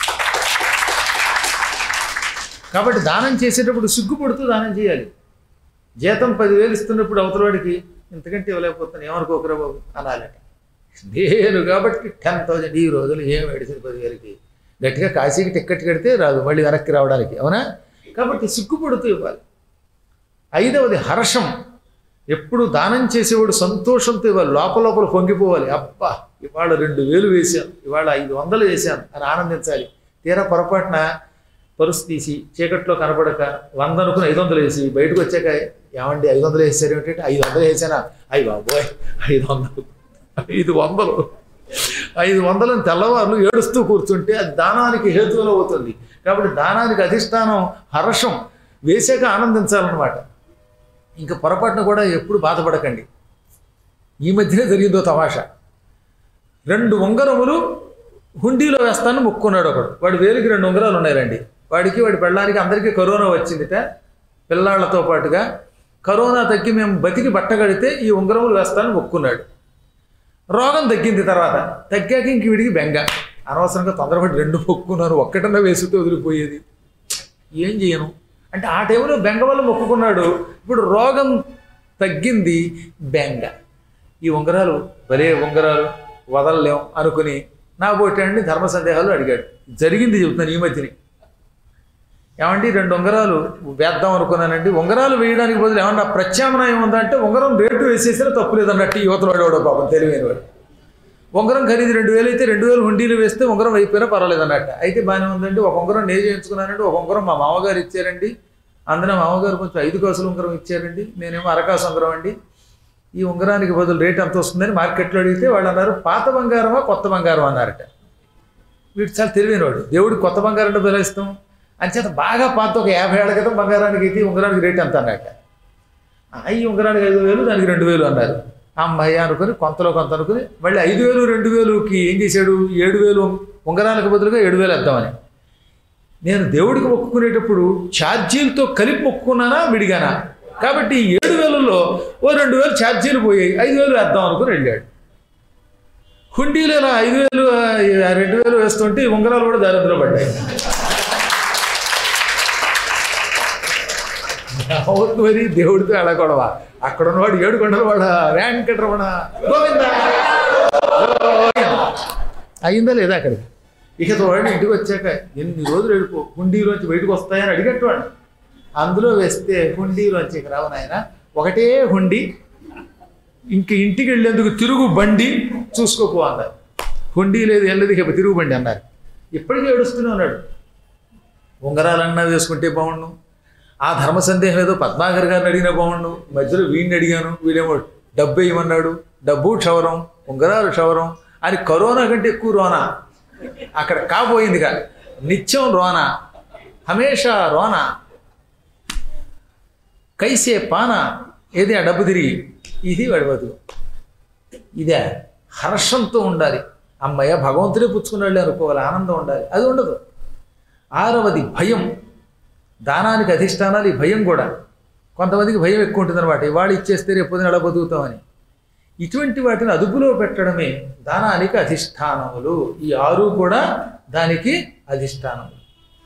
A: కాబట్టి దానం చేసేటప్పుడు సిగ్గుపడుతూ దానం చేయాలి జీతం పదివేలు ఇస్తున్నప్పుడు అవతలవాడికి ఇంతకంటే ఇవ్వలేకపోతున్నాను ఏమనుకోకరా బాబు అనాలట నేను కాబట్టి టెన్ థౌజండ్ ఈ రోజులు ఏం ఏడిసింది పదివేలకి గట్టిగా కాశీకి టిక్కెట్ కడితే రాదు మళ్ళీ వెనక్కి రావడానికి అవునా కాబట్టి సిగ్గుపడుతూ ఇవ్వాలి ఐదవది హర్షం ఎప్పుడు దానం చేసేవాడు సంతోషంతో ఇవ్వాలి లోపల లోపల పొంగిపోవాలి అబ్బా ఇవాళ రెండు వేలు వేశాను ఇవాళ ఐదు వందలు వేశాను అని ఆనందించాలి తీరా పొరపాటున పరుసు తీసి చీకట్లో కనపడక వంద అనుకుని ఐదు వందలు వేసి బయటకు వచ్చాక ఏమండి ఐదు వందలు వేసారు ఏమిటంటే ఐదు వందలు వేసానా అయ్యి బాబోయ్ ఐదు వందలు ఐదు వందలు ఐదు వందలను తెల్లవారులు ఏడుస్తూ కూర్చుంటే అది దానానికి హేతువులు అవుతుంది కాబట్టి దానానికి అధిష్టానం హర్షం వేసాక ఆనందించాలన్నమాట ఇంకా పొరపాటున కూడా ఎప్పుడు బాధపడకండి ఈ మధ్యనే జరిగిందో తమాషా రెండు ఉంగరములు హుండీలో వేస్తాను మొక్కున్నాడు ఒకడు వాడి వేలికి రెండు ఉంగరాలు ఉన్నాయండి వాడికి వాడి పెళ్ళానికి అందరికీ కరోనా వచ్చిందిట పిల్లాళ్లతో పాటుగా కరోనా తగ్గి మేము బతికి బట్ట కడితే ఈ ఉంగరములు వేస్తాను మొక్కున్నాడు రోగం తగ్గింది తర్వాత తగ్గాక ఇంక వీడికి బెంగ అనవసరంగా తొందరపడి రెండు మొక్కున్నాను ఒక్కటన్నా వేసుకుంటే వదిలిపోయేది ఏం చేయను అంటే ఆ టైంలో బెంగ వల్ల మొక్కుకున్నాడు ఇప్పుడు రోగం తగ్గింది బెంగ ఈ ఉంగరాలు భలే ఉంగరాలు వదలలేం అనుకుని నా పోటండి ధర్మ సందేహాలు అడిగాడు జరిగింది చెబుతున్నాను ఈ మధ్యని ఏమండి రెండు ఉంగరాలు వేద్దాం అనుకున్నానండి ఉంగరాలు వేయడానికి బదులు ఏమన్నా ప్రత్యామ్నాయం ఉందంటే ఉంగరం రేటు వేసేసినా తప్పు లేదన్నట్టు ఈ యువతలు వాడేవాడు పాపం తెలివైన వాడు ఉంగరం ఖరీదు రెండు వేలు అయితే రెండు వేలు హుండీలు వేస్తే ఉంగరం అయిపోయినా పర్వాలేదు అన్నట్ట అయితే బాగానే ఉందండి ఒక ఉంగరం నేను చేయించుకున్నానండి ఒక ఉంగరం మా మామగారు ఇచ్చారండి అందులో మా మామగారు కొంచెం ఐదు కాసులు ఉంగరం ఇచ్చారండి నేనేమో అరకాసు ఉంగరం అండి ఈ ఉంగరానికి బదులు రేట్ ఎంత వస్తుందని మార్కెట్లో అడిగితే వాళ్ళు అన్నారు పాత బంగారమా కొత్త బంగారం అన్నారట వీడు చాలా తెలివైనవాడు దేవుడికి కొత్త బంగారం అంటే బెదిరిస్తాం అంచేత బాగా పాత ఒక యాభై ఏళ్ళ క్రితం బంగారానికి అయితే ఈ ఉంగరానికి రేట్ ఎంత అన్నట్ట ఆ, ఈ ఉంగరానికి ఐదు వేలు దానికి రెండు వేలు అన్నారు అమ్మాయి అనుకుని కొంతలో కొంత అనుకుని మళ్ళీ ఐదు వేలు రెండు వేలుకి ఏం చేశాడు ఏడు వేలు ఉంగరాలకు బదులుగా ఏడు వేలు వేద్దామని నేను దేవుడికి మొక్కుకునేటప్పుడు ఛార్జీలతో కలిపి మొక్కుకున్నానా విడిగానా కాబట్టి ఈ ఏడు వేలలో ఓ రెండు వేలు ఛార్జీలు పోయాయి ఐదు వేలు వేద్దాం అనుకుని వెళ్ళాడు హుండీలో ఇలా ఐదు వేలు ఆ, రెండు వేలు వేస్తుంటే ఈ ఉంగరాలు కూడా దారిద్రలో పడ్డాయి అవును మరి దేవుడితో ఎలా గొడవ అక్కడ ఉన్నవాడు ఏడు కొండల వాడ వెంకటరమణ గోవింద అయిందా లేదా అక్కడికి ఇక వాడిని ఇంటికి వచ్చాక ఎన్ని రోజులు వెళ్ళిపో హుండీలోంచి బయటకు వస్తాయని అడిగేటవాడు అందులో వేస్తే హుండీలోంచి ఇక రావు నాయన ఒకటే హుండీ ఇంక ఇంటికి వెళ్ళేందుకు తిరుగు బండి చూసుకోపో అన్నారు హుండీ లేదు ఏం లేదు ఇక తిరుగు బండి అన్నారు ఇప్పటికీ ఏడుస్తూనే ఉన్నాడు ఉంగరాలన్నా వేసుకుంటే బాగుండు ఆ ధర్మ సందేహం ఏదో పద్మాకర్ గారిని అడిగినా బాగుండు మధ్యలో వీడిని అడిగాను వీడేమో డబ్బు వేయమన్నాడు డబ్బు క్షవరం ఉంగరాలు క్షవరం అని కరోనా కంటే ఎక్కువ రోనా అక్కడ కాబోయిందిగా నిత్యం రోనా హమేషా రోనా కైసే పాన ఏది ఆ డబ్బు తిరిగి ఇది వాడి బతుకు ఇదే హర్షంతో ఉండాలి అమ్మయ్య భగవంతుడే పుచ్చుకున్నాళ్ళే అనుకోవాలి ఆనందం ఉండాలి అది ఉండదు ఆరవది భయం దానానికి అధిష్టానాలు ఈ భయం కూడా కొంతమందికి భయం ఎక్కువ ఉంటుంది అనమాట ఇవాళ ఇచ్చేస్తే రేపు పొద్దున ఎలా బతుకుతామని ఇటువంటి వాటిని అదుపులో పెట్టడమే దానానికి అధిష్టానములు ఈ ఆరు కూడా దానికి అధిష్టానములు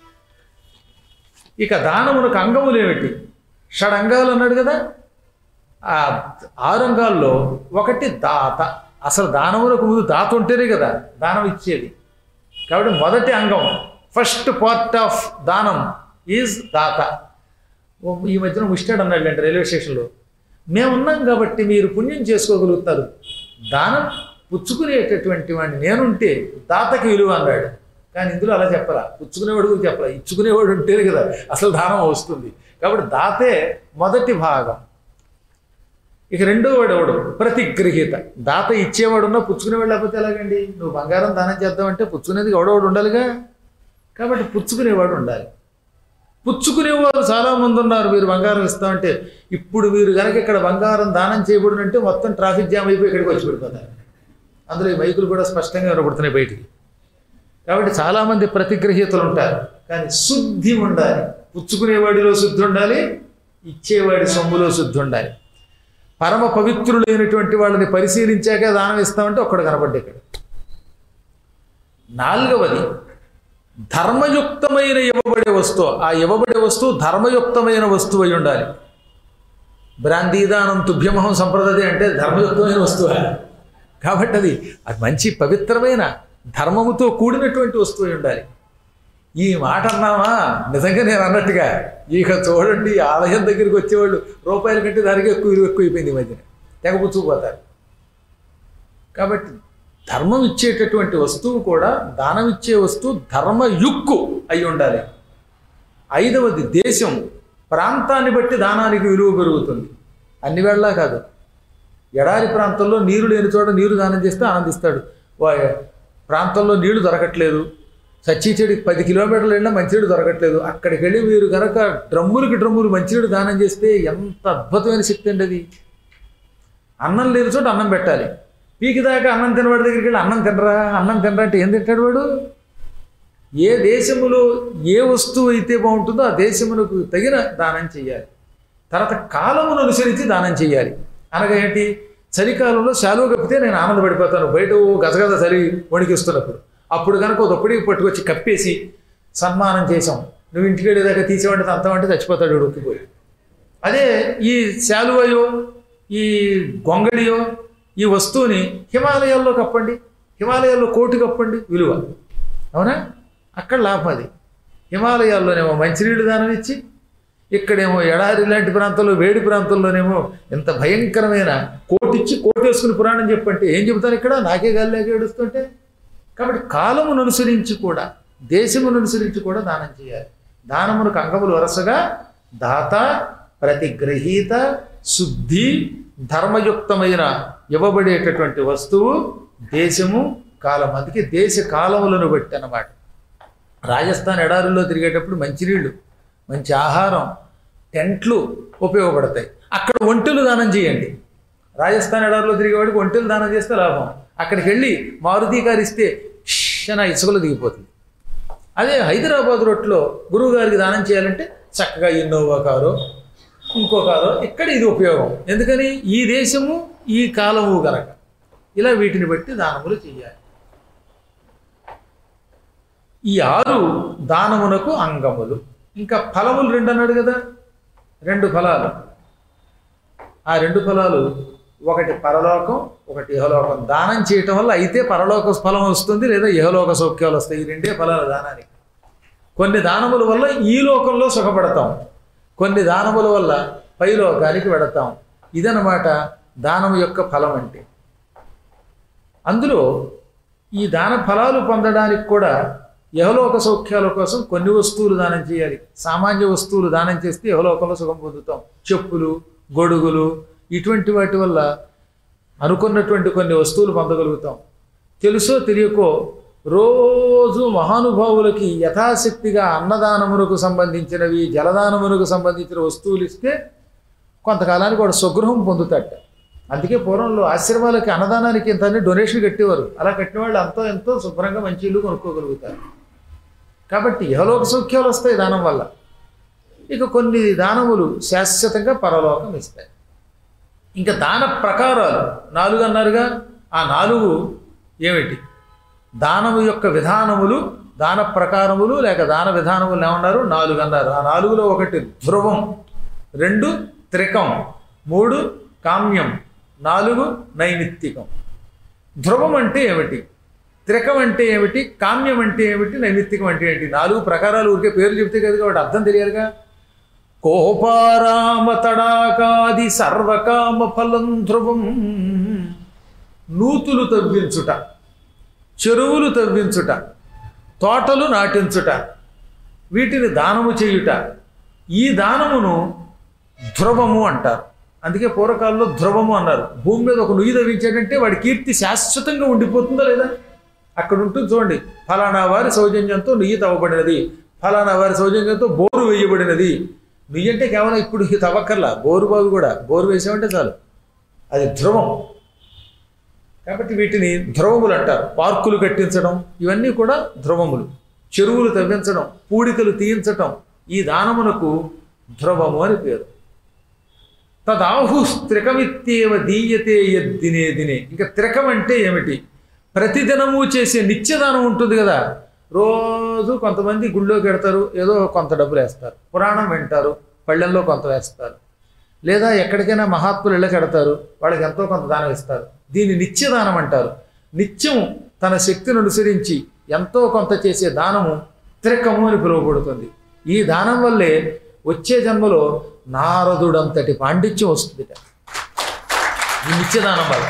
A: ఇక దానమునకు అంగములు ఏమిటి షడంగాలు అన్నాడు కదా ఆ ఆరు అంగాల్లో ఒకటి దాత అసలు దానములకు ముందు దాత ఉంటేనే కదా దానం ఇచ్చేది కాబట్టి మొదటి అంగం ఫస్ట్ పార్ట్ ఆఫ్ దానం ఈజ్ దాత ఓ ఈ మధ్యన ముష్టాడు అన్నాడు అంటే రైల్వే స్టేషన్లో మేమున్నాం కాబట్టి మీరు పుణ్యం చేసుకోగలుగుతారు దానం పుచ్చుకునేటటువంటి వాడిని నేనుంటే దాతకి విలువ అన్నాడు కానీ ఇందులో అలా చెప్పరా పుచ్చుకునేవాడు కూడా చెప్పరా ఇచ్చుకునేవాడు ఉంటేనే కదా అసలు దానం వస్తుంది కాబట్టి దాతే మొదటి భాగం ఇక రెండో వాడు ఎవడు ప్రతిగ్రహీత దాత ఇచ్చేవాడున్నా పుచ్చుకునేవాడు లేకపోతే ఎలాగండి నువ్వు బంగారం దానం చేద్దామంటే పుచ్చుకునేది ఎవడోడు ఉండాలిగా కాబట్టి పుచ్చుకునేవాడు ఉండాలి పుచ్చుకునేవారు చాలా మంది ఉన్నారు మీరు బంగారం ఇస్తామంటే ఇప్పుడు మీరు కనుక ఇక్కడ బంగారం దానం చేయబడినంటే మొత్తం ట్రాఫిక్ జామ్ అయిపోయి ఇక్కడికి వచ్చి పడిపోతారు అందులో ఈ మైకులు కూడా స్పష్టంగా వినపడుతున్నాయి బయటికి కాబట్టి చాలామంది ప్రతిగ్రహీతలు ఉంటారు కానీ శుద్ధి ఉండాలి పుచ్చుకునేవాడిలో శుద్ధి ఉండాలి ఇచ్చేవాడి సొమ్ములో శుద్ధి ఉండాలి పరమ పవిత్రులైనటువంటి వాళ్ళని పరిశీలించాక దానం ఇస్తామంటే ఒక్కడు కనబడ్డా ఇక్కడ నాలుగవది ధర్మయుక్తమైన ఇవ్వబడే వస్తువు ఆ ఇవ్వబడే వస్తువు ధర్మయుక్తమైన వస్తువు అయి ఉండాలి బ్రాందీదానం తుభ్యమహం సంప్రదతి అంటే ధర్మయుక్తమైన వస్తువు కాబట్టి అది అది మంచి పవిత్రమైన ధర్మముతో కూడినటువంటి వస్తువు అయి ఉండాలి ఈ మాట అన్నామా నిజంగా నేను అన్నట్టుగా ఇక చూడండి ఈ ఆలయం దగ్గరికి వచ్చేవాళ్ళు రూపాయల కంటే దానికి ఎక్కువ విలువ ఎక్కువైపోయింది ఈ మధ్యన తెగ పుచ్చుకుపోతారు కాబట్టి ధర్మం ఇచ్చేటటువంటి వస్తువు కూడా దానం ఇచ్చే వస్తువు ధర్మయుక్కు అయి ఉండాలి ఐదవది దేశం ప్రాంతాన్ని బట్టి దానానికి విలువ పెరుగుతుంది అన్ని వేళలా కాదు ఎడారి ప్రాంతంలో నీరు లేని చోట నీరు దానం చేస్తే ఆనందిస్తాడు వా- ప్రాంతంలో నీళ్లు దొరకట్లేదు సచ్చిచెడి పది కిలోమీటర్లు వెళ్ళినా మంచినీడు దొరకట్లేదు అక్కడికి వెళ్ళి మీరు కనుక డ్రమ్ములకి డ్రమ్ములు మంచినీడు దానం చేస్తే ఎంత అద్భుతమైన శక్తి అండి అది అన్నం లేని చోట అన్నం పెట్టాలి పీకి దాకా అన్నం తినవాడి దగ్గరికి వెళ్ళి అన్నం తినరా అన్నం తినరా అంటే ఏం తింటాడు వాడు ఏ దేశములో ఏ వస్తువు అయితే బాగుంటుందో ఆ దేశమునకు తగిన దానం చేయాలి తర్వాత కాలమును అనుసరించి దానం చేయాలి అనగా ఏంటి చలికాలంలో శాలువ కప్పితే నేను ఆనందపడిపోతాను బయట ఓ గజగజ చలి వణికిస్తున్నప్పుడు అప్పుడు కనుక ఒక దొప్పడికి పట్టుకొచ్చి కప్పేసి సన్మానం చేసాం నువ్వు ఇంటికి వెళ్ళేదాకా తీసేవంటే అంతమంటే చచ్చిపోతాడు వీడు ఉక్కిపోయి అదే ఈ శాలువయో ఈ గొంగడియో ఈ వస్తువుని హిమాలయాల్లో కప్పండి హిమాలయాల్లో కోటి కప్పండి విలువ అవునా అక్కడ లాభం అది హిమాలయాల్లోనేమో మంచినీళ్ళు దానం ఇచ్చి ఇక్కడేమో ఎడారి లాంటి ప్రాంతంలో వేడి ప్రాంతంలోనేమో ఇంత భయంకరమైన కోటిచ్చి కోటేసుకుని పురాణం చెప్పంటే ఏం చెబుతాను ఇక్కడ నాకే గాలి లేక ఏడుస్తుంటే కాబట్టి కాలమును అనుసరించి కూడా దేశమును అనుసరించి కూడా దానం చేయాలి దానమునకు అంగములు వరుసగా దాత ప్రతిగ్రహీత శుద్ధి ధర్మయుక్తమైన ఇవ్వబడేటటువంటి వస్తువు దేశము కాలం అందుకే దేశ కాలములను బట్టి అన్నమాట రాజస్థాన్ ఎడారుల్లో తిరిగేటప్పుడు మంచినీళ్ళు మంచి ఆహారం టెంట్లు ఉపయోగపడతాయి అక్కడ ఒంటెలు దానం చేయండి రాజస్థాన్ ఎడారిలో తిరిగేవాడికి ఒంటెలు దానం చేస్తే లాభం అక్కడికి వెళ్ళి మారుతి కారు ఇస్తే షన ఇసుకలు దిగిపోతుంది అదే హైదరాబాద్ రోడ్లో గురువు గారికి దానం చేయాలంటే చక్కగా ఇన్నోవా కారు ఇంకో కారు ఇక్కడ ఇది ఉపయోగం ఎందుకని ఈ దేశము ఈ కాలము గనక ఇలా వీటిని బట్టి దానములు చేయాలి ఈ ఆరు దానమునకు అంగములు ఇంకా ఫలములు రెండు అన్నాడు కదా రెండు ఫలాలు ఆ రెండు ఫలాలు ఒకటి పరలోకం ఒకటి ఇహలోకం దానం చేయటం వల్ల అయితే పరలోక ఫలం వస్తుంది లేదా ఇహలోక సౌఖ్యాలు వస్తాయి ఈ రెండే ఫలాలు దానానికి కొన్ని దానముల వల్ల ఈ లోకంలో సుఖపడతాం కొన్ని దానముల వల్ల పైలోకానికి వెడతాం ఇదనమాట దానం యొక్క ఫలం అంటే అందులో ఈ దాన ఫలాలు పొందడానికి కూడా యహలోక సౌఖ్యాల కోసం కొన్ని వస్తువులు దానం చేయాలి సామాన్య వస్తువులు దానం చేస్తే యహలోకంలో సుఖం పొందుతాం చెప్పులు గొడుగులు ఇటువంటి వాటి వల్ల అనుకున్నటువంటి కొన్ని వస్తువులు పొందగలుగుతాం తెలుసో తెలియకో రోజు మహానుభావులకి యథాశక్తిగా అన్నదానమునకు సంబంధించినవి జలదానమునకు సంబంధించిన వస్తువులు ఇస్తే కొంతకాలానికి వాడు స్వగృహం పొందుతాట అందుకే పూర్వంలో ఆశ్రమాలకి అన్నదానానికి ఇంత డొనేషన్ కట్టేవారు అలా కట్టిన వాళ్ళు అంతో ఎంతో శుభ్రంగా మంచి ఇల్లు కొనుక్కోగలుగుతారు కాబట్టి ఇహలోక సౌఖ్యాలు వస్తాయి దానం వల్ల ఇక కొన్ని దానములు శాశ్వతంగా పరలోకం ఇస్తాయి ఇంకా దాన ప్రకారాలు నాలుగు అన్నారుగా ఆ నాలుగు ఏమిటి దానము యొక్క విధానములు దాన ప్రకారములు లేక దాన విధానములు ఏమన్నారు నాలుగు అన్నారు ఆ నాలుగులో ఒకటి ధ్రువం రెండు త్రికం మూడు కామ్యం నాలుగు నైమిత్తికం ధ్రువం అంటే ఏమిటి త్రికం అంటే ఏమిటి కామ్యం అంటే ఏమిటి నైమిత్తికం అంటే ఏంటి నాలుగు ప్రకారాలు ఊరికే పేర్లు చెప్తే కదా కాబట్టి అర్థం తెలియాలిగా కోపారామ తడాకాది సర్వకామ ఫలం ధ్రువం నూతులు తవ్వించుట చెరువులు తవ్వించుట తోటలు నాటించుట వీటిని దానము చేయుట ఈ దానమును ధ్రువము అంటారు అందుకే పూర్వకాలంలో ధ్రువము అన్నారు భూమి మీద ఒక నుయ్యి తవ్వించాడంటే వాడి కీర్తి శాశ్వతంగా ఉండిపోతుందా లేదా అక్కడ ఉంటుంది చూడండి ఫలానా వారి సౌజన్యంతో నుయ్యి తవ్వబడినది ఫలానా వారి సౌజన్యంతో బోరు వేయబడినది నుయ్యి అంటే కేవలం ఇప్పుడు ఇది తవ్వక్కర్లా బోరు బావి కూడా బోరు వేసామంటే చాలు అది ధ్రువం కాబట్టి వీటిని ధ్రువములు అంటారు పార్కులు కట్టించడం ఇవన్నీ కూడా ధ్రువములు చెరువులు తవ్వించడం పూడికలు తీయించటం ఈ దానమునకు ధ్రువము అని పేరు తదాహు త్రికమిత్యేవ దీయతే యద్దినే దినే ఇంకా త్రికం అంటే ఏమిటి ప్రతిదినము చేసే నిత్యదానం ఉంటుంది కదా రోజు కొంతమంది గుళ్ళోకి వెడతారు ఏదో కొంత డబ్బులు వేస్తారు పురాణం వింటారు పళ్ళెల్లో కొంత వేస్తారు లేదా ఎక్కడికైనా మహాత్ములు ఇళ్ళకి ఎడతారు వాళ్ళకి ఎంతో కొంత దానం ఇస్తారు దీన్ని నిత్యదానం అంటారు నిత్యం తన శక్తిని అనుసరించి ఎంతో కొంత చేసే దానము త్రికము అని పిలువబడుతుంది ఈ దానం వల్లే వచ్చే జన్మలో నారదుడంతటి పాండిత్యం వస్తుంది ఈ నిత్యదానం వల్ల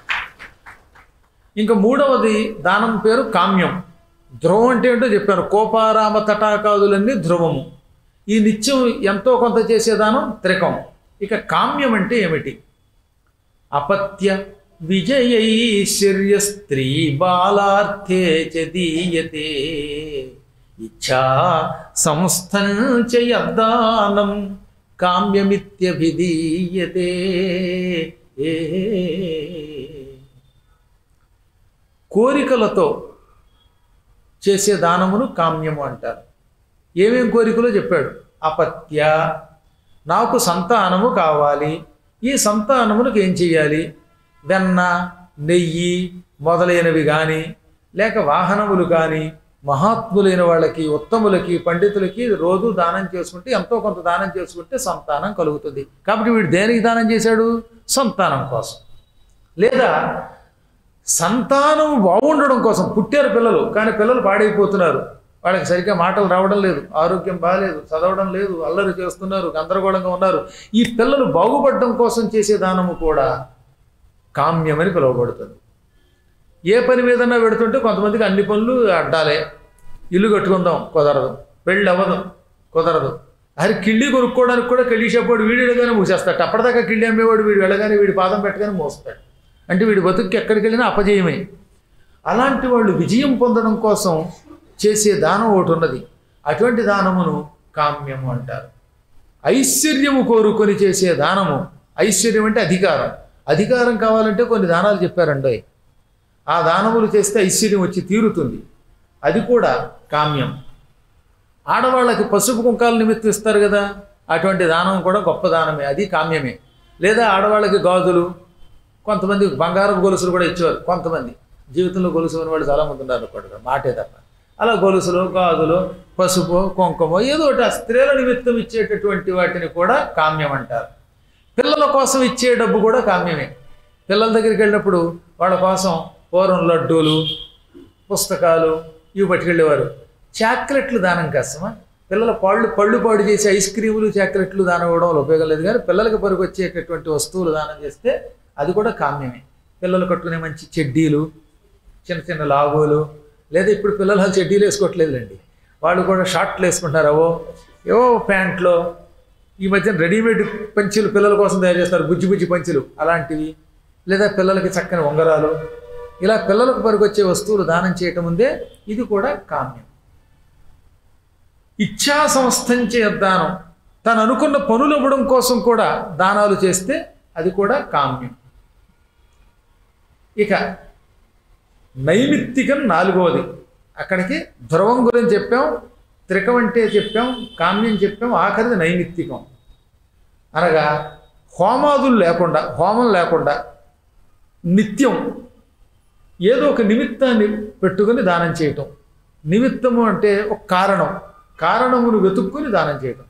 A: ఇంకా మూడవది దానం పేరు కామ్యం ధ్రువం అంటే ఏంటో చెప్పాను కోపారామ తటాకాదులన్నీ ధ్రువము ఈ నిత్యం ఎంతో కొంత చేసే దానం త్రికం ఇక కామ్యం అంటే ఏమిటి అపత్య విజయైశ్వర్య స్త్రీ బాలార్థే చ దీయతే ఇచ్ఛా సంస్థం చ యద్దానం కామ్యమిత్యభిధీయతే ఏ కోరికలతో చేసే దానమును కామ్యము అంటారు ఏమేం కోరికలో చెప్పాడు అపత్య నాకు సంతానము కావాలి ఈ సంతానమునకు ఏం చెయ్యాలి వెన్న నెయ్యి మొదలైనవి కానీ లేక వాహనములు కానీ మహాత్ములైన వాళ్ళకి ఉత్తములకి పండితులకి రోజు దానం చేసుకుంటే ఎంతో కొంత దానం చేసుకుంటే సంతానం కలుగుతుంది కాబట్టి వీడు దేనికి దానం చేశాడు సంతానం కోసం లేదా సంతానం బాగుండడం కోసం పుట్టారు పిల్లలు కానీ పిల్లలు పాడైపోతున్నారు వాళ్ళకి సరిగ్గా మాటలు రావడం లేదు ఆరోగ్యం బాగాలేదు చదవడం లేదు అల్లరి చేస్తున్నారు గందరగోళంగా ఉన్నారు ఈ పిల్లలు బాగుపడడం కోసం చేసే దానము కూడా కామ్యమని పిలువబడుతుంది ఏ పని మీదన్నా పెడుతుంటే కొంతమందికి అన్ని పనులు అడ్డాలే ఇల్లు కట్టుకుందాం కుదరదు పెళ్ళి అవ్వదు కుదరదు అది కిళ్ళి కొనుక్కోవడానికి కూడా కిళ్ళి షాపోడు వీడు వెళ్ళగానే మూసేస్తాడు అప్పటిదాకా కిళ్ళి అమ్మేవాడు వీడు వెళ్ళగానే వీడి పాదం పెట్టగానే మోస్తాడు అంటే వీడి బతుకు ఎక్కడికి వెళ్ళినా అపజయమే అలాంటి వాళ్ళు విజయం పొందడం కోసం చేసే దానం ఒకటి ఉన్నది అటువంటి దానమును కామ్యము అంటారు ఐశ్వర్యము కోరుకొని చేసే దానము ఐశ్వర్యం అంటే అధికారం అధికారం కావాలంటే కొన్ని దానాలు చెప్పారండి ఆ దానములు చేస్తే ఐశ్వర్యం వచ్చి తీరుతుంది అది కూడా కామ్యం ఆడవాళ్ళకి పసుపు కుంకాల నిమిత్తం ఇస్తారు కదా అటువంటి దానం కూడా గొప్ప దానమే అది కామ్యమే లేదా ఆడవాళ్ళకి గాజులు కొంతమంది బంగారం గొలుసులు కూడా ఇచ్చేవారు కొంతమంది జీవితంలో గొలుసు ఉన్న వాళ్ళు చాలామంది ఉన్నారు అనుకోండి మాటే తప్ప అలా గొలుసులు గాజులు పసుపు కుంకుమ ఏదో ఒకటి ఆ స్త్రీల నిమిత్తం ఇచ్చేటటువంటి వాటిని కూడా కామ్యం అంటారు పిల్లల కోసం ఇచ్చే డబ్బు కూడా కామ్యమే పిల్లల దగ్గరికి వెళ్ళినప్పుడు వాళ్ళ కోసం పూర్వం లడ్డూలు పుస్తకాలు ఇవి పట్టుకెళ్ళేవారు చాక్లెట్లు దానం కష్టమా పిల్లల పళ్ళు పళ్ళు పాడు చేసి ఐస్ క్రీములు చాక్లెట్లు దానం ఇవ్వడం వల్ల ఉపయోగం లేదు కానీ పిల్లలకి పరుగు వచ్చేటటువంటి వస్తువులు దానం చేస్తే అది కూడా కామ్యమే పిల్లలు కట్టుకునే మంచి చెడ్డీలు చిన్న చిన్న లాగులు లేదా ఇప్పుడు పిల్లలు అసలు చెడ్డీలు వేసుకోవట్లేదులేండి వాళ్ళు కూడా షార్ట్లు వేసుకుంటారు అవో ఏవో ప్యాంట్లో ఈ మధ్యన రెడీమేడ్ పంచులు పిల్లల కోసం తయారు చేస్తారు బుజ్జి బుజ్జి పంచులు అలాంటివి లేదా పిల్లలకి చక్కని ఉంగరాలు ఇలా పిల్లలకు పనికొచ్చే వస్తువులు దానం చేయటం ఉందే ఇది కూడా కామ్యం ఇచ్ఛా సంస్థంచే దానం తను అనుకున్న పనులు ఇవ్వడం కోసం కూడా దానాలు చేస్తే అది కూడా కామ్యం ఇక నైమిత్తికం నాలుగవది అక్కడికి ధ్రువం గురించి చెప్పాం త్రికం అంటే చెప్పాం కామ్యం చెప్పాం ఆఖరిది నైమిత్తికం అనగా హోమాదులు లేకుండా హోమం లేకుండా నిత్యం ఏదో ఒక నిమిత్తాన్ని పెట్టుకుని దానం చేయటం నిమిత్తము అంటే ఒక కారణం కారణమును వెతుక్కుని దానం చేయటం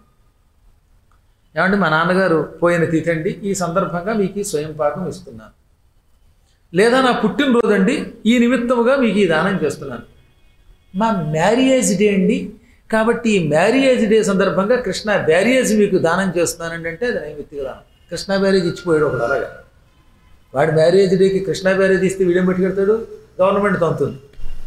A: ఏమంటే మా నాన్నగారు పోయిన తీతండి ఈ సందర్భంగా మీకు ఈ స్వయం పాకం ఇస్తున్నాను లేదా నా పుట్టినరోజు అండి ఈ నిమిత్తముగా మీకు ఈ దానం చేస్తున్నాను మా మ్యారియేజ్ డే అండి కాబట్టి ఈ మ్యారియేజ్ డే సందర్భంగా కృష్ణ బ్యారియేజ్ మీకు దానం చేస్తున్నానండి అంటే అది నైమిత్తిక దానం కృష్ణ బ్యారేజ్ ఇచ్చిపోయాడు ఒకడు అలాగా వాడు మ్యారేజ్ డేకి కృష్ణ బ్యారేజ్ ఇస్తే వీడియో పెట్టుకెడతాడు గవర్నమెంట్ తంతుంది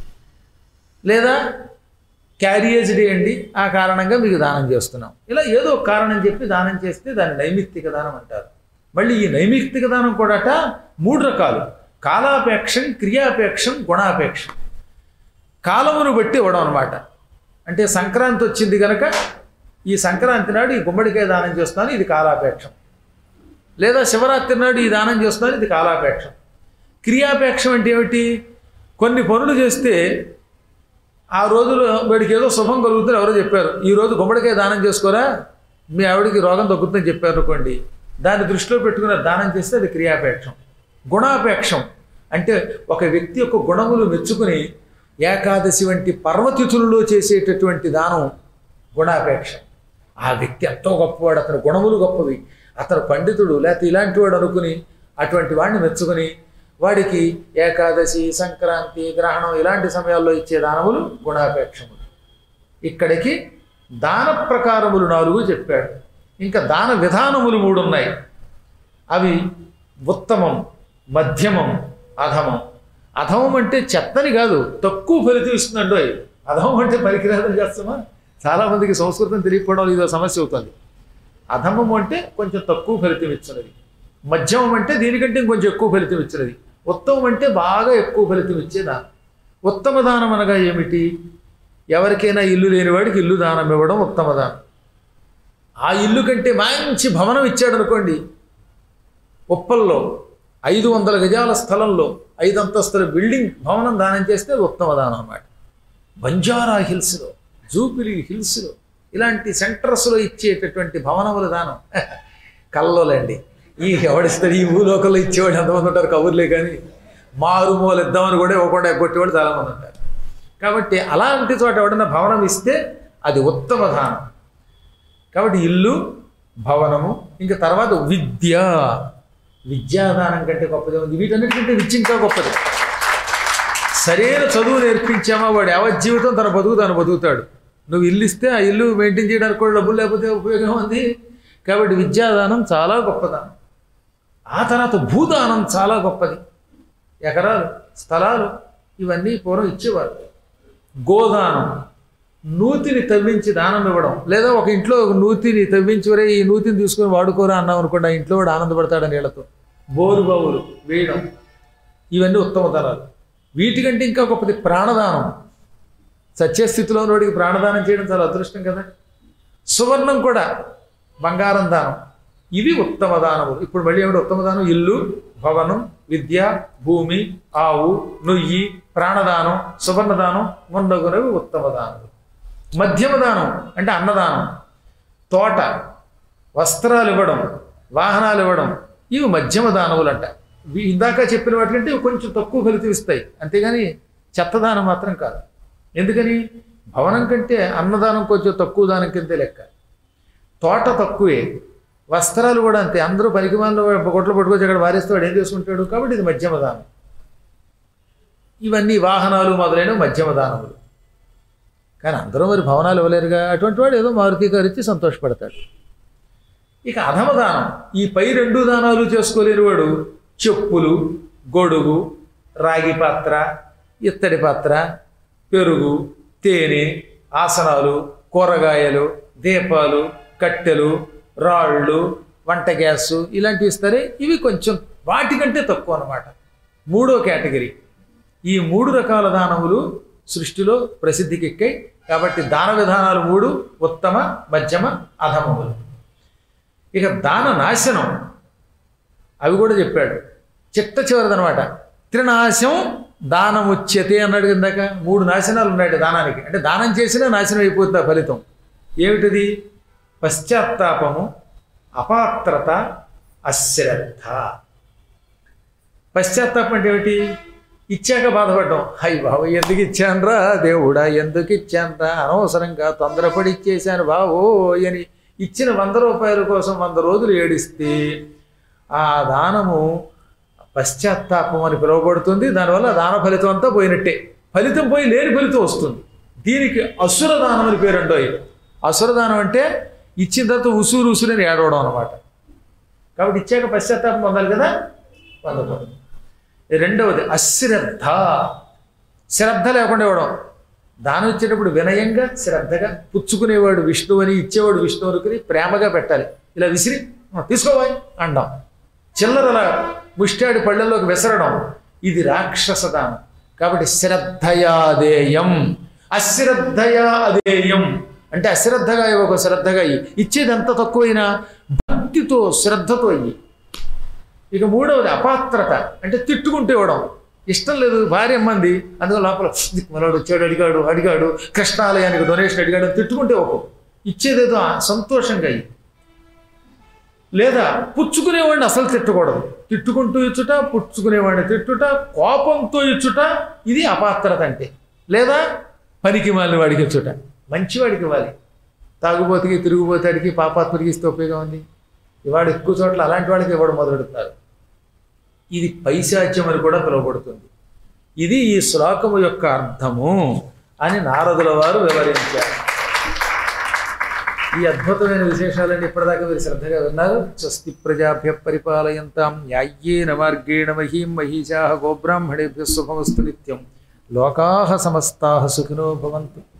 A: లేదా క్యారియేజ్ డే అండి ఆ కారణంగా మీకు దానం చేస్తున్నాం ఇలా ఏదో ఒక కారణం చెప్పి దానం చేస్తే దాన్ని నైమిత్తిక దానం అంటారు మళ్ళీ ఈ నైమిత్తిక దానం కూడాట మూడు రకాలు కాలాపేక్షం క్రియాపేక్షం గుణాపేక్షం కాలమును బట్టి ఇవ్వడం అనమాట అంటే సంక్రాంతి వచ్చింది కనుక ఈ సంక్రాంతి నాడు ఈ గుమ్మడికాయ దానం చేస్తున్నాను ఇది కాలాపేక్షం లేదా శివరాత్రి నాడు ఈ దానం చేస్తున్నాను ఇది కాలాపేక్షం క్రియాపేక్షం అంటే ఏమిటి కొన్ని పనులు చేస్తే ఆ రోజులో వీడికి ఏదో శుభం కలుగుతుంది ఎవరో చెప్పారు ఈ రోజు గుమ్మడికాయ దానం చేసుకోరా మీ ఆవిడికి రోగం తగ్గుతుందని చెప్పారు అనుకోండి దాన్ని దృష్టిలో పెట్టుకుని దానం చేస్తే అది క్రియాపేక్షం గుణాపేక్షం అంటే ఒక వ్యక్తి యొక్క గుణములు మెచ్చుకుని ఏకాదశి వంటి పర్వతిథులలో చేసేటటువంటి దానం గుణాపేక్షం ఆ వ్యక్తి ఎంతో గొప్పవాడు అతని గుణములు గొప్పవి అతను పండితుడు లేకపోతే ఇలాంటి వాడు అనుకుని అటువంటి వాడిని మెచ్చుకుని వాడికి ఏకాదశి సంక్రాంతి గ్రహణం ఇలాంటి సమయాల్లో ఇచ్చే దానములు గుణాపేక్షములు ఇక్కడికి దాన ప్రకారములు నాలుగు చెప్పాడు ఇంకా దాన విధానములు మూడు ఉన్నాయి అవి ఉత్తమం మధ్యమం అధమం అధమం అంటే చెత్తని కాదు తక్కువ ఫలితం ఇస్తుందండో అధమం అంటే పనికిరాదని చేస్తామా చాలామందికి సంస్కృతం తెలియకపోవడం వల్ల ఇదో సమస్య అవుతుంది అధమం అంటే కొంచెం తక్కువ ఫలితం ఇచ్చినది మధ్యమం అంటే దీనికంటే ఇంకొంచెం ఎక్కువ ఫలితం ఇచ్చినది ఉత్తమం అంటే బాగా ఎక్కువ ఫలితం ఇచ్చేదా ఉత్తమ దానం అనగా ఏమిటి ఎవరికైనా ఇల్లు లేని వాడికి ఇల్లు దానం ఇవ్వడం ఉత్తమ దానం ఆ ఇల్లు కంటే మంచి భవనం ఇచ్చాడు అనుకోండి ఉప్పల్లో ఐదు వందల గజాల స్థలంలో ఐదు అంతస్తుల బిల్డింగ్ భవనం దానం చేస్తే అది ఉత్తమ దానం అన్నమాట బంజారా హిల్స్లో జూపిలీ హిల్స్లో ఇలాంటి సెంటర్స్లో ఇచ్చేటటువంటి భవనముల దానం కల్లోలండి ఈ ఎవడిస్తాడు ఈ భూలోకంలో ఇచ్చేవాడు ఎంతమంది ఉంటారు కబుర్లే కానీ మారుమూలు ఇద్దామని కూడా ఇవ్వకుండా ఎగ్గొట్టేవాడు చాలామంది ఉంటారు కాబట్టి అలాంటి చోట ఎవడన్నా భవనం ఇస్తే అది ఉత్తమ దానం కాబట్టి ఇల్లు భవనము ఇంకా తర్వాత విద్య విద్యాదానం కంటే గొప్పది ఉంది వీటన్నిటికంటే విద్య ఇంకా గొప్పది సరైన చదువు నేర్పించామా వాడు యావజ్జీవితం తన బతుకు తను బతుకుతాడు నువ్వు ఇల్లు ఇస్తే ఆ ఇల్లు మెయింటైన్ చేయడానికి కూడా డబ్బులు లేకపోతే ఉపయోగం ఉంది కాబట్టి విద్యాదానం చాలా గొప్పదానం ఆ తర్వాత భూదానం చాలా గొప్పది ఎకరాలు స్థలాలు ఇవన్నీ పూర్వం ఇచ్చేవారు గోదానం నూతిని తవ్వించి దానం ఇవ్వడం లేదా ఒక ఇంట్లో ఒక నూతిని తవ్వించి వరే ఈ నూతిని తీసుకొని వాడుకోరా అన్నాం అనుకోండి ఆ ఇంట్లో వాడు ఆనందపడతాడు నీళ్ళతో బోరు బావులు వేయడం ఇవన్నీ ఉత్తమ తరాలు వీటికంటే ఇంకా గొప్పది ప్రాణదానం సత్యస్థితిలో ఉన్నోడికి ప్రాణదానం చేయడం చాలా అదృష్టం కదా సువర్ణం కూడా బంగారం దానం ఇవి ఉత్తమ దానములు ఇప్పుడు మళ్ళీ ఏమిటి ఉత్తమ దానం ఇల్లు భవనం విద్య భూమి ఆవు నొయ్యి ప్రాణదానం సువర్ణదానం మొండగునవి ఉత్తమ దానములు మధ్యమ దానం అంటే అన్నదానం తోట వస్త్రాలు ఇవ్వడం వాహనాలు ఇవ్వడం ఇవి మధ్యమ దానములు అంట ఇవి ఇందాక చెప్పిన వాటికంటే ఇవి కొంచెం తక్కువ ఫలితం ఇస్తాయి అంతేగాని చెత్తదానం మాత్రం కాదు ఎందుకని భవనం కంటే అన్నదానం కొంచెం తక్కువ దానం కిందే లెక్క తోట తక్కువే వస్త్రాలు కూడా అంతే అందరూ పనికిమాలలో కొట్లు పట్టుకొచ్చి అక్కడ వారేస్తే వాడు ఏం చేసుకుంటాడు కాబట్టి ఇది మధ్యమ దానం ఇవన్నీ వాహనాలు మొదలైన మధ్యమ దానములు కానీ అందరూ మరి భవనాలు ఇవ్వలేరుగా అటువంటి వాడు ఏదో మారుతి గారు ఇచ్చి సంతోషపడతాడు ఇక అధమ దానం ఈ పై రెండు దానాలు చేసుకోలేని వాడు చెప్పులు గొడుగు రాగి పాత్ర ఇత్తడి పాత్ర పెరుగు తేనె ఆసనాలు కూరగాయలు దీపాలు కట్టెలు రాళ్ళు వంట గ్యాసు ఇలాంటివి ఇస్తారే ఇవి కొంచెం వాటికంటే తక్కువ అన్నమాట మూడో కేటగిరీ ఈ మూడు రకాల దానములు సృష్టిలో ప్రసిద్ధికి ఎక్కాయి కాబట్టి దాన విధానాలు మూడు ఉత్తమ మధ్యమ అధమములు ఇక దాన నాశనం అవి కూడా చెప్పాడు చిట్ట చివరిదనమాట త్రినాశం దానముచ్యతే అన్నాడు ఇందాక మూడు నాశనాలు ఉన్నాయి దానానికి అంటే దానం చేసినా నాశనం అయిపోతుంది ఆ ఫలితం ఏమిటిది పశ్చాత్తాపము అపాత్రత అశ్రద్ధ పశ్చాత్తాపం అంటే ఏమిటి ఇచ్చాక బాధపడ్డం హై బాబు ఎందుకు ఇచ్చానురా దేవుడా ఎందుకు ఇచ్చానురా అనవసరంగా తొందరపడి ఇచ్చేశాను బావో అని ఇచ్చిన వంద రూపాయల కోసం వంద రోజులు ఏడిస్తే ఆ దానము పశ్చాత్తాపం అని పిలువబడుతుంది దానివల్ల దాన ఫలితం అంతా పోయినట్టే ఫలితం పోయి లేని ఫలితం వస్తుంది దీనికి అసుర దానం అని పేరు అంటాయి అసుర దానం అంటే ఇచ్చిన తర్వాత ఉసూరు ఉసురు అని ఏడవడం అనమాట కాబట్టి ఇచ్చాక పశ్చాత్తాపం పొందాలి కదా పొందకూడదు రెండవది అశ్రద్ధ శ్రద్ధ లేకుండా ఇవ్వడం దానం ఇచ్చేటప్పుడు వినయంగా శ్రద్ధగా పుచ్చుకునేవాడు విష్ణువు అని ఇచ్చేవాడు విష్ణువు అనుకుని ప్రేమగా పెట్టాలి ఇలా విసిరి "ఆ, తీసుకోవాలి అండం చిల్లరల ముష్టాడి పళ్ళల్లోకి విసరడం ఇది రాక్షస దానం కాబట్టి శ్రద్ధయాదేయం అశ్రద్ధయా అదేయం అంటే అశ్రద్ధగా ఇవ్వక శ్రద్ధగా ఇయ్యి ఇచ్చేది ఎంత తక్కువైనా భక్తితో శ్రద్ధతో ఇయ్యి ఇక మూడవది అపాత్రత అంటే తిట్టుకుంటూ ఇవ్వడం ఇష్టం లేదు భార్య మంది అందులో లోపల మనోడు వచ్చాడు అడిగాడు అడిగాడు కృష్ణాలయానికి డొనేషన్ అడిగాడు అని తిట్టుకుంటే ఒక ఇచ్చేదేదో సంతోషంగా అయ్యి లేదా పుచ్చుకునేవాడిని అసలు తిట్టకూడదు తిట్టుకుంటూ ఇచ్చుట పుచ్చుకునేవాడిని తిట్టుట కోపంతో ఇచ్చుట ఇది అపాత్రత అంటే లేదా పనికి మాలిన వాడికి ఇచ్చుట మంచివాడికి ఇవ్వాలి తాగుబోతుకి తిరుగుబోతాడికి పాపాత్మడికి ఇస్తే ఉపయోగం ఉంది ఇవాడు ఎక్కువ చోట్ల అలాంటి వాడికి ఇవ్వడం మొదలెడతారు ఇది పైశాచ్యం అని కూడా పిలువబడుతుంది ఇది ఈ శ్లోకము యొక్క అర్థము అని నారదుల వారు వివరించారు ఈ అద్భుతమైన విశేషాలన్నీ ఇప్పటిదాకా మీరు శ్రద్ధగా విన్నారు స్వస్తి ప్రజాభ్య పరిపాలయంతాం న్యాయ్యేన మార్గేణ మహీం మహిషా గోబ్రాహ్మణేభ్య శుభమస్తు నిత్యం లోకా సమస్తా సుఖినో భవంతు